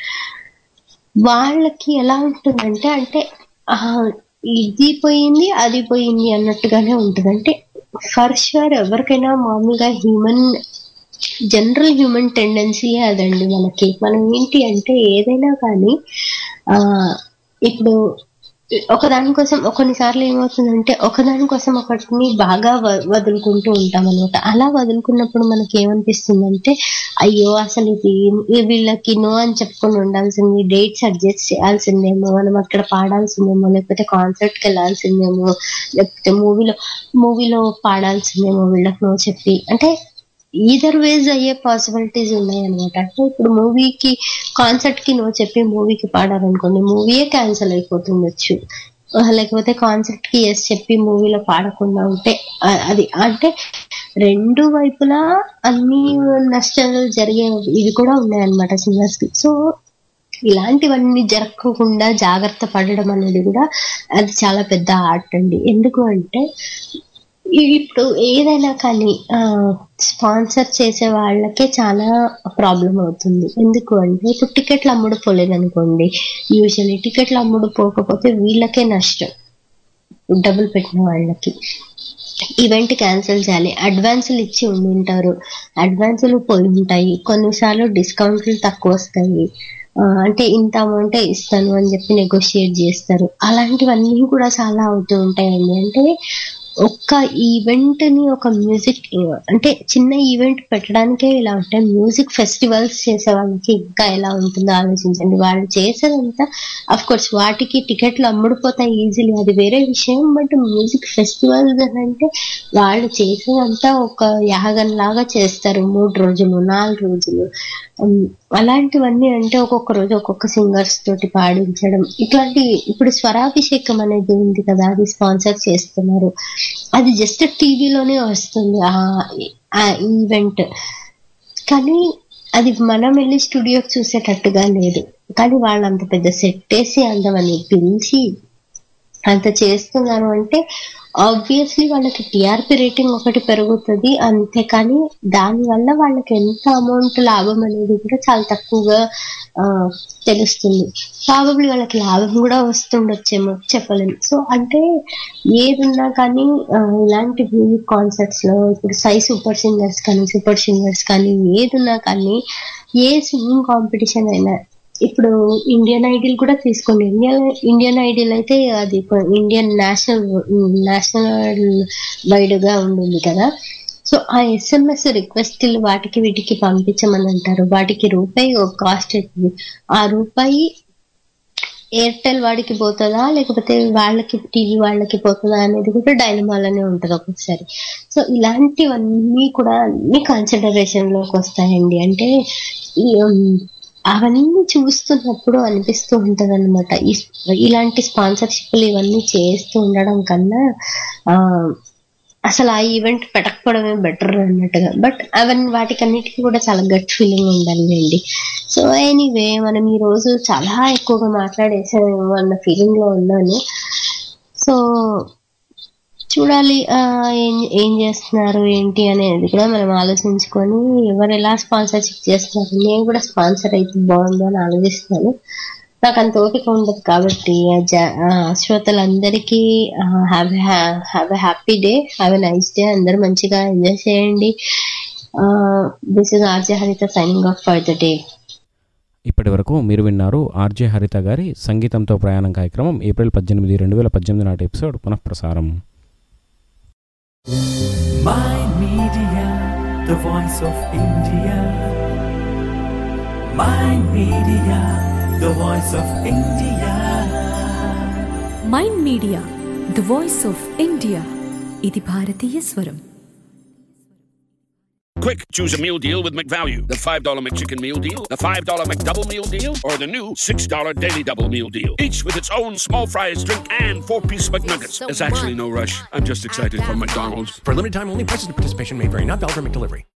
వాళ్ళకి ఎలా ఉంటుందంటే అంటే ఆ, ఇది పోయింది అది పోయింది అన్నట్టుగానే ఉంటుంది అంటే ఫర్ షూర్ ఎవరికైనా మామూలుగా హ్యూమన్ జనరల్ హ్యూమన్ టెండెన్సీ అదండి మనకి మనం ఏంటి అంటే ఏదైనా కానీ ఆ ఇప్పుడు ఒకదాని కోసం కొన్నిసార్లు ఏమవుతుందంటే ఒకదాని కోసం ఒకటిని బాగా వ- వదులుకుంటూ ఉంటాం అనమాట అలా వదులుకున్నప్పుడు మనకి ఏమనిపిస్తుందంటే అయ్యో అసలు ఇది ఈ వీళ్ళకి నో అని చెప్పుకొని ఉండాల్సింది డేట్స్ అడ్జస్ట్ చేయాల్సిందేమో మనం అక్కడ పాడాల్సిందేమో లేకపోతే కాన్సర్ట్ కి వెళ్ళాల్సిందేమో లేకపోతే మూవీలో మూవీలో పాడాల్సిందేమో వీళ్ళకి నో చెప్పి అంటే ఈదర్ వేస్ అయ్యే పాసిబిలిటీస్ ఉన్నాయి అనమాట అంటే ఇప్పుడు మూవీకి కాన్సర్ట్ కి నో చెప్పి మూవీకి పాడారనుకోండి మూవీయే క్యాన్సిల్ అయిపోతుండొచ్చు ఆ, లేకపోతే కాన్సర్ట్ కి ఎస్ చెప్పి మూవీలో పాడకుండా ఉంటే ఆ, అది అంటే రెండు వైపులా అన్ని నష్టాలు జరిగే ఇవి కూడా ఉన్నాయన్నమాట సింగర్స్ కి సో ఇలాంటివన్నీ జరగకుండా జాగ్రత్త పడడం అనేది కూడా అది చాలా పెద్ద ఆర్ట్ అండి ఎందుకు అంటే ఈ- ఇప్పుడు ఏదైనా కానీ స్పాన్సర్ చేసే వాళ్ళకే చాలా ప్రాబ్లం అవుతుంది ఎందుకు అంటే ఇప్పుడు టికెట్లు అమ్ముడు పోలేదు అనుకోండి యూజువల్లీ టికెట్లు అమ్ముడు పోకపోతే వీళ్ళకే నష్టం డబ్బులు పెట్టిన వాళ్ళకి ఈవెంట్ క్యాన్సిల్ చేయాలి అడ్వాన్సులు ఇచ్చి ఉండి ఉంటారు అడ్వాన్సులు పోయి ఉంటాయి కొన్నిసార్లు డిస్కౌంట్లు తక్కువ వస్తాయి ఆ, అంటే ఇంత అమౌంటే ఇస్తాను అని చెప్పి నెగోషియేట్ చేస్తారు అలాంటివన్నీ కూడా చాలా అవుతూ ఉంటాయండి అంటే ఒక్క ఈవెంట్ ని ఒక మ్యూజిక్ అంటే చిన్న ఈవెంట్ పెట్టడానికే ఇలా ఉంటాయి మ్యూజిక్ ఫెస్టివల్స్ చేసే వాళ్ళకి ఇంకా ఎలా ఉంటుందో ఆలోచించండి వాళ్ళు చేసేదంతా అఫ్ కోర్స్ వాటికి టికెట్లు అమ్ముడుపోతాయి ఈజీలీ అది వేరే విషయం బట్ మ్యూజిక్ ఫెస్టివల్స్ అని అంటే వాళ్ళు చేసేదంతా ఒక యాగం లాగా చేస్తారు మూడు రోజులు నాలుగు రోజులు ఉమ్, అలాంటివన్నీ అంటే ఒక్కొక్క రోజు ఒక్కొక్క సింగర్స్ తోటి పాడించడం ఇట్లాంటి ఇప్పుడు స్వరాభిషేకం అనేది ఉంది కదా అది స్పాన్సర్ చేస్తున్నారు అది జస్ట్ టీవీలోనే వస్తుంది ఆ ఈవెంట్ కానీ అది మనం వెళ్ళి స్టూడియోకి చూసేటట్టుగా లేదు కానీ వాళ్ళు అంత పెద్ద సెట్ వేసి అంతమంది పిలిచి అంత చేస్తున్నారు అంటే ఆబ్వియస్లీ వాళ్ళకి టిఆర్పి రేటింగ్ ఒకటి పెరుగుతుంది అంతే కానీ దానివల్ల వాళ్ళకి ఎంత అమౌంట్ లాభం అనేది కూడా చాలా తక్కువగా ఆ, తెలుస్తుంది ప్రాబబ్లీ వాళ్ళకి లాభం కూడా వస్తుండొచ్చేమో చెప్పలేము సో అంటే ఏదున్నా కానీ ఆ, ఇలాంటి మ్యూజిక్ కాన్సర్ట్స్ లో ఇప్పుడు సై సూపర్ సింగర్స్ కానీ సూపర్ సింగర్స్ కానీ ఏదున్నా కానీ ఏ సింగింగ్ కాంపిటీషన్ అయినా ఇప్పుడు ఇండియన్ ఐడిల్ కూడా తీసుకోండి ఇండియన్ ఇండియన్ ఐడిల్ అయితే అది కొ- ఇండియన్ నేషనల్ నేషనల్ వైడ్ గా ఉంటుంది కదా సో ఆ ఎస్ఎంఎస్ రిక్వెస్ట్ వాటికి వీటికి పంపించమని అంటారు వాటికి రూపాయి ఒక కాస్ట్ అవుతుంది ఆ రూపాయి ఎయిర్టెల్ వాడికి పోతుందా లేకపోతే వాళ్ళకి టీవీ వాళ్ళకి పోతుందా అనేది కూడా డైనమాలోనే ఉంటది ఒక్కొక్కసారి సో ఇలాంటివన్నీ కూడా అన్ని కన్సిడరేషన్ లోకి వస్తాయండి అంటే ఈ, ఉమ్, అవన్నీ చూస్తున్నప్పుడు అనిపిస్తూ ఉంటది అనమాట ఇలాంటి స్పాన్సర్షిప్లు ఇవన్నీ చేస్తూ ఉండడం కన్నా ఆ అసలు ఆ ఈవెంట్ పెట్టకపోవడమే బెటర్ అన్నట్టుగా బట్ అవన్నీ వాటికన్నిటికీ కూడా చాలా గట్ ఫీలింగ్ ఉండాలి అండి సో ఎనీవే మనం ఈ రోజు చాలా ఎక్కువగా మాట్లాడేసాము అన్న ఫీలింగ్ లో ఉన్నాను సో చూడాలి ఆ, ఏం ఏం చేస్తున్నారు ఏంటి అనేది కూడా మనం ఆలోచించుకొని ఎవరు ఎలా స్పాన్సర్షిప్ చేస్తున్నారు నేను కూడా స్పాన్సర్ అయితే బాగుందో అని ఆలోచిస్తున్నాను నాకు అంత ఓపిక ఉండదు కాబట్టి ఆ జ- ఆ శ్రోతలందరికీ have have a happy day have a nice day అందరూ మంచిగా ఎంజాయ్ చేయండి this is RJ Haritha signing off for the day ఇప్పటి వరకు మీరు విన్నారు ఆర్జే హరిత గారి సంగీతంతో ప్రయాణం కార్యక్రమం ఏప్రిల్ పద్దెనిమిది రెండు వేల పద్దెనిమిది నాటి ఎపిసోడ్ పునఃప్రసారం My Media, the voice of India. My Media, the voice of India. Mind media the voice of India ఇది భారతీయ స్వరం Quick, choose a meal deal with McValue. The $5 McChicken meal deal, the $5 McDouble meal deal, or the new $6 Daily Double meal deal. Each with its own small fries, drink, and four-piece McNuggets. There's actually no rush. I'm just excited for McDonald's. For a limited time only, prices and participation may vary. Not valid for McDelivery.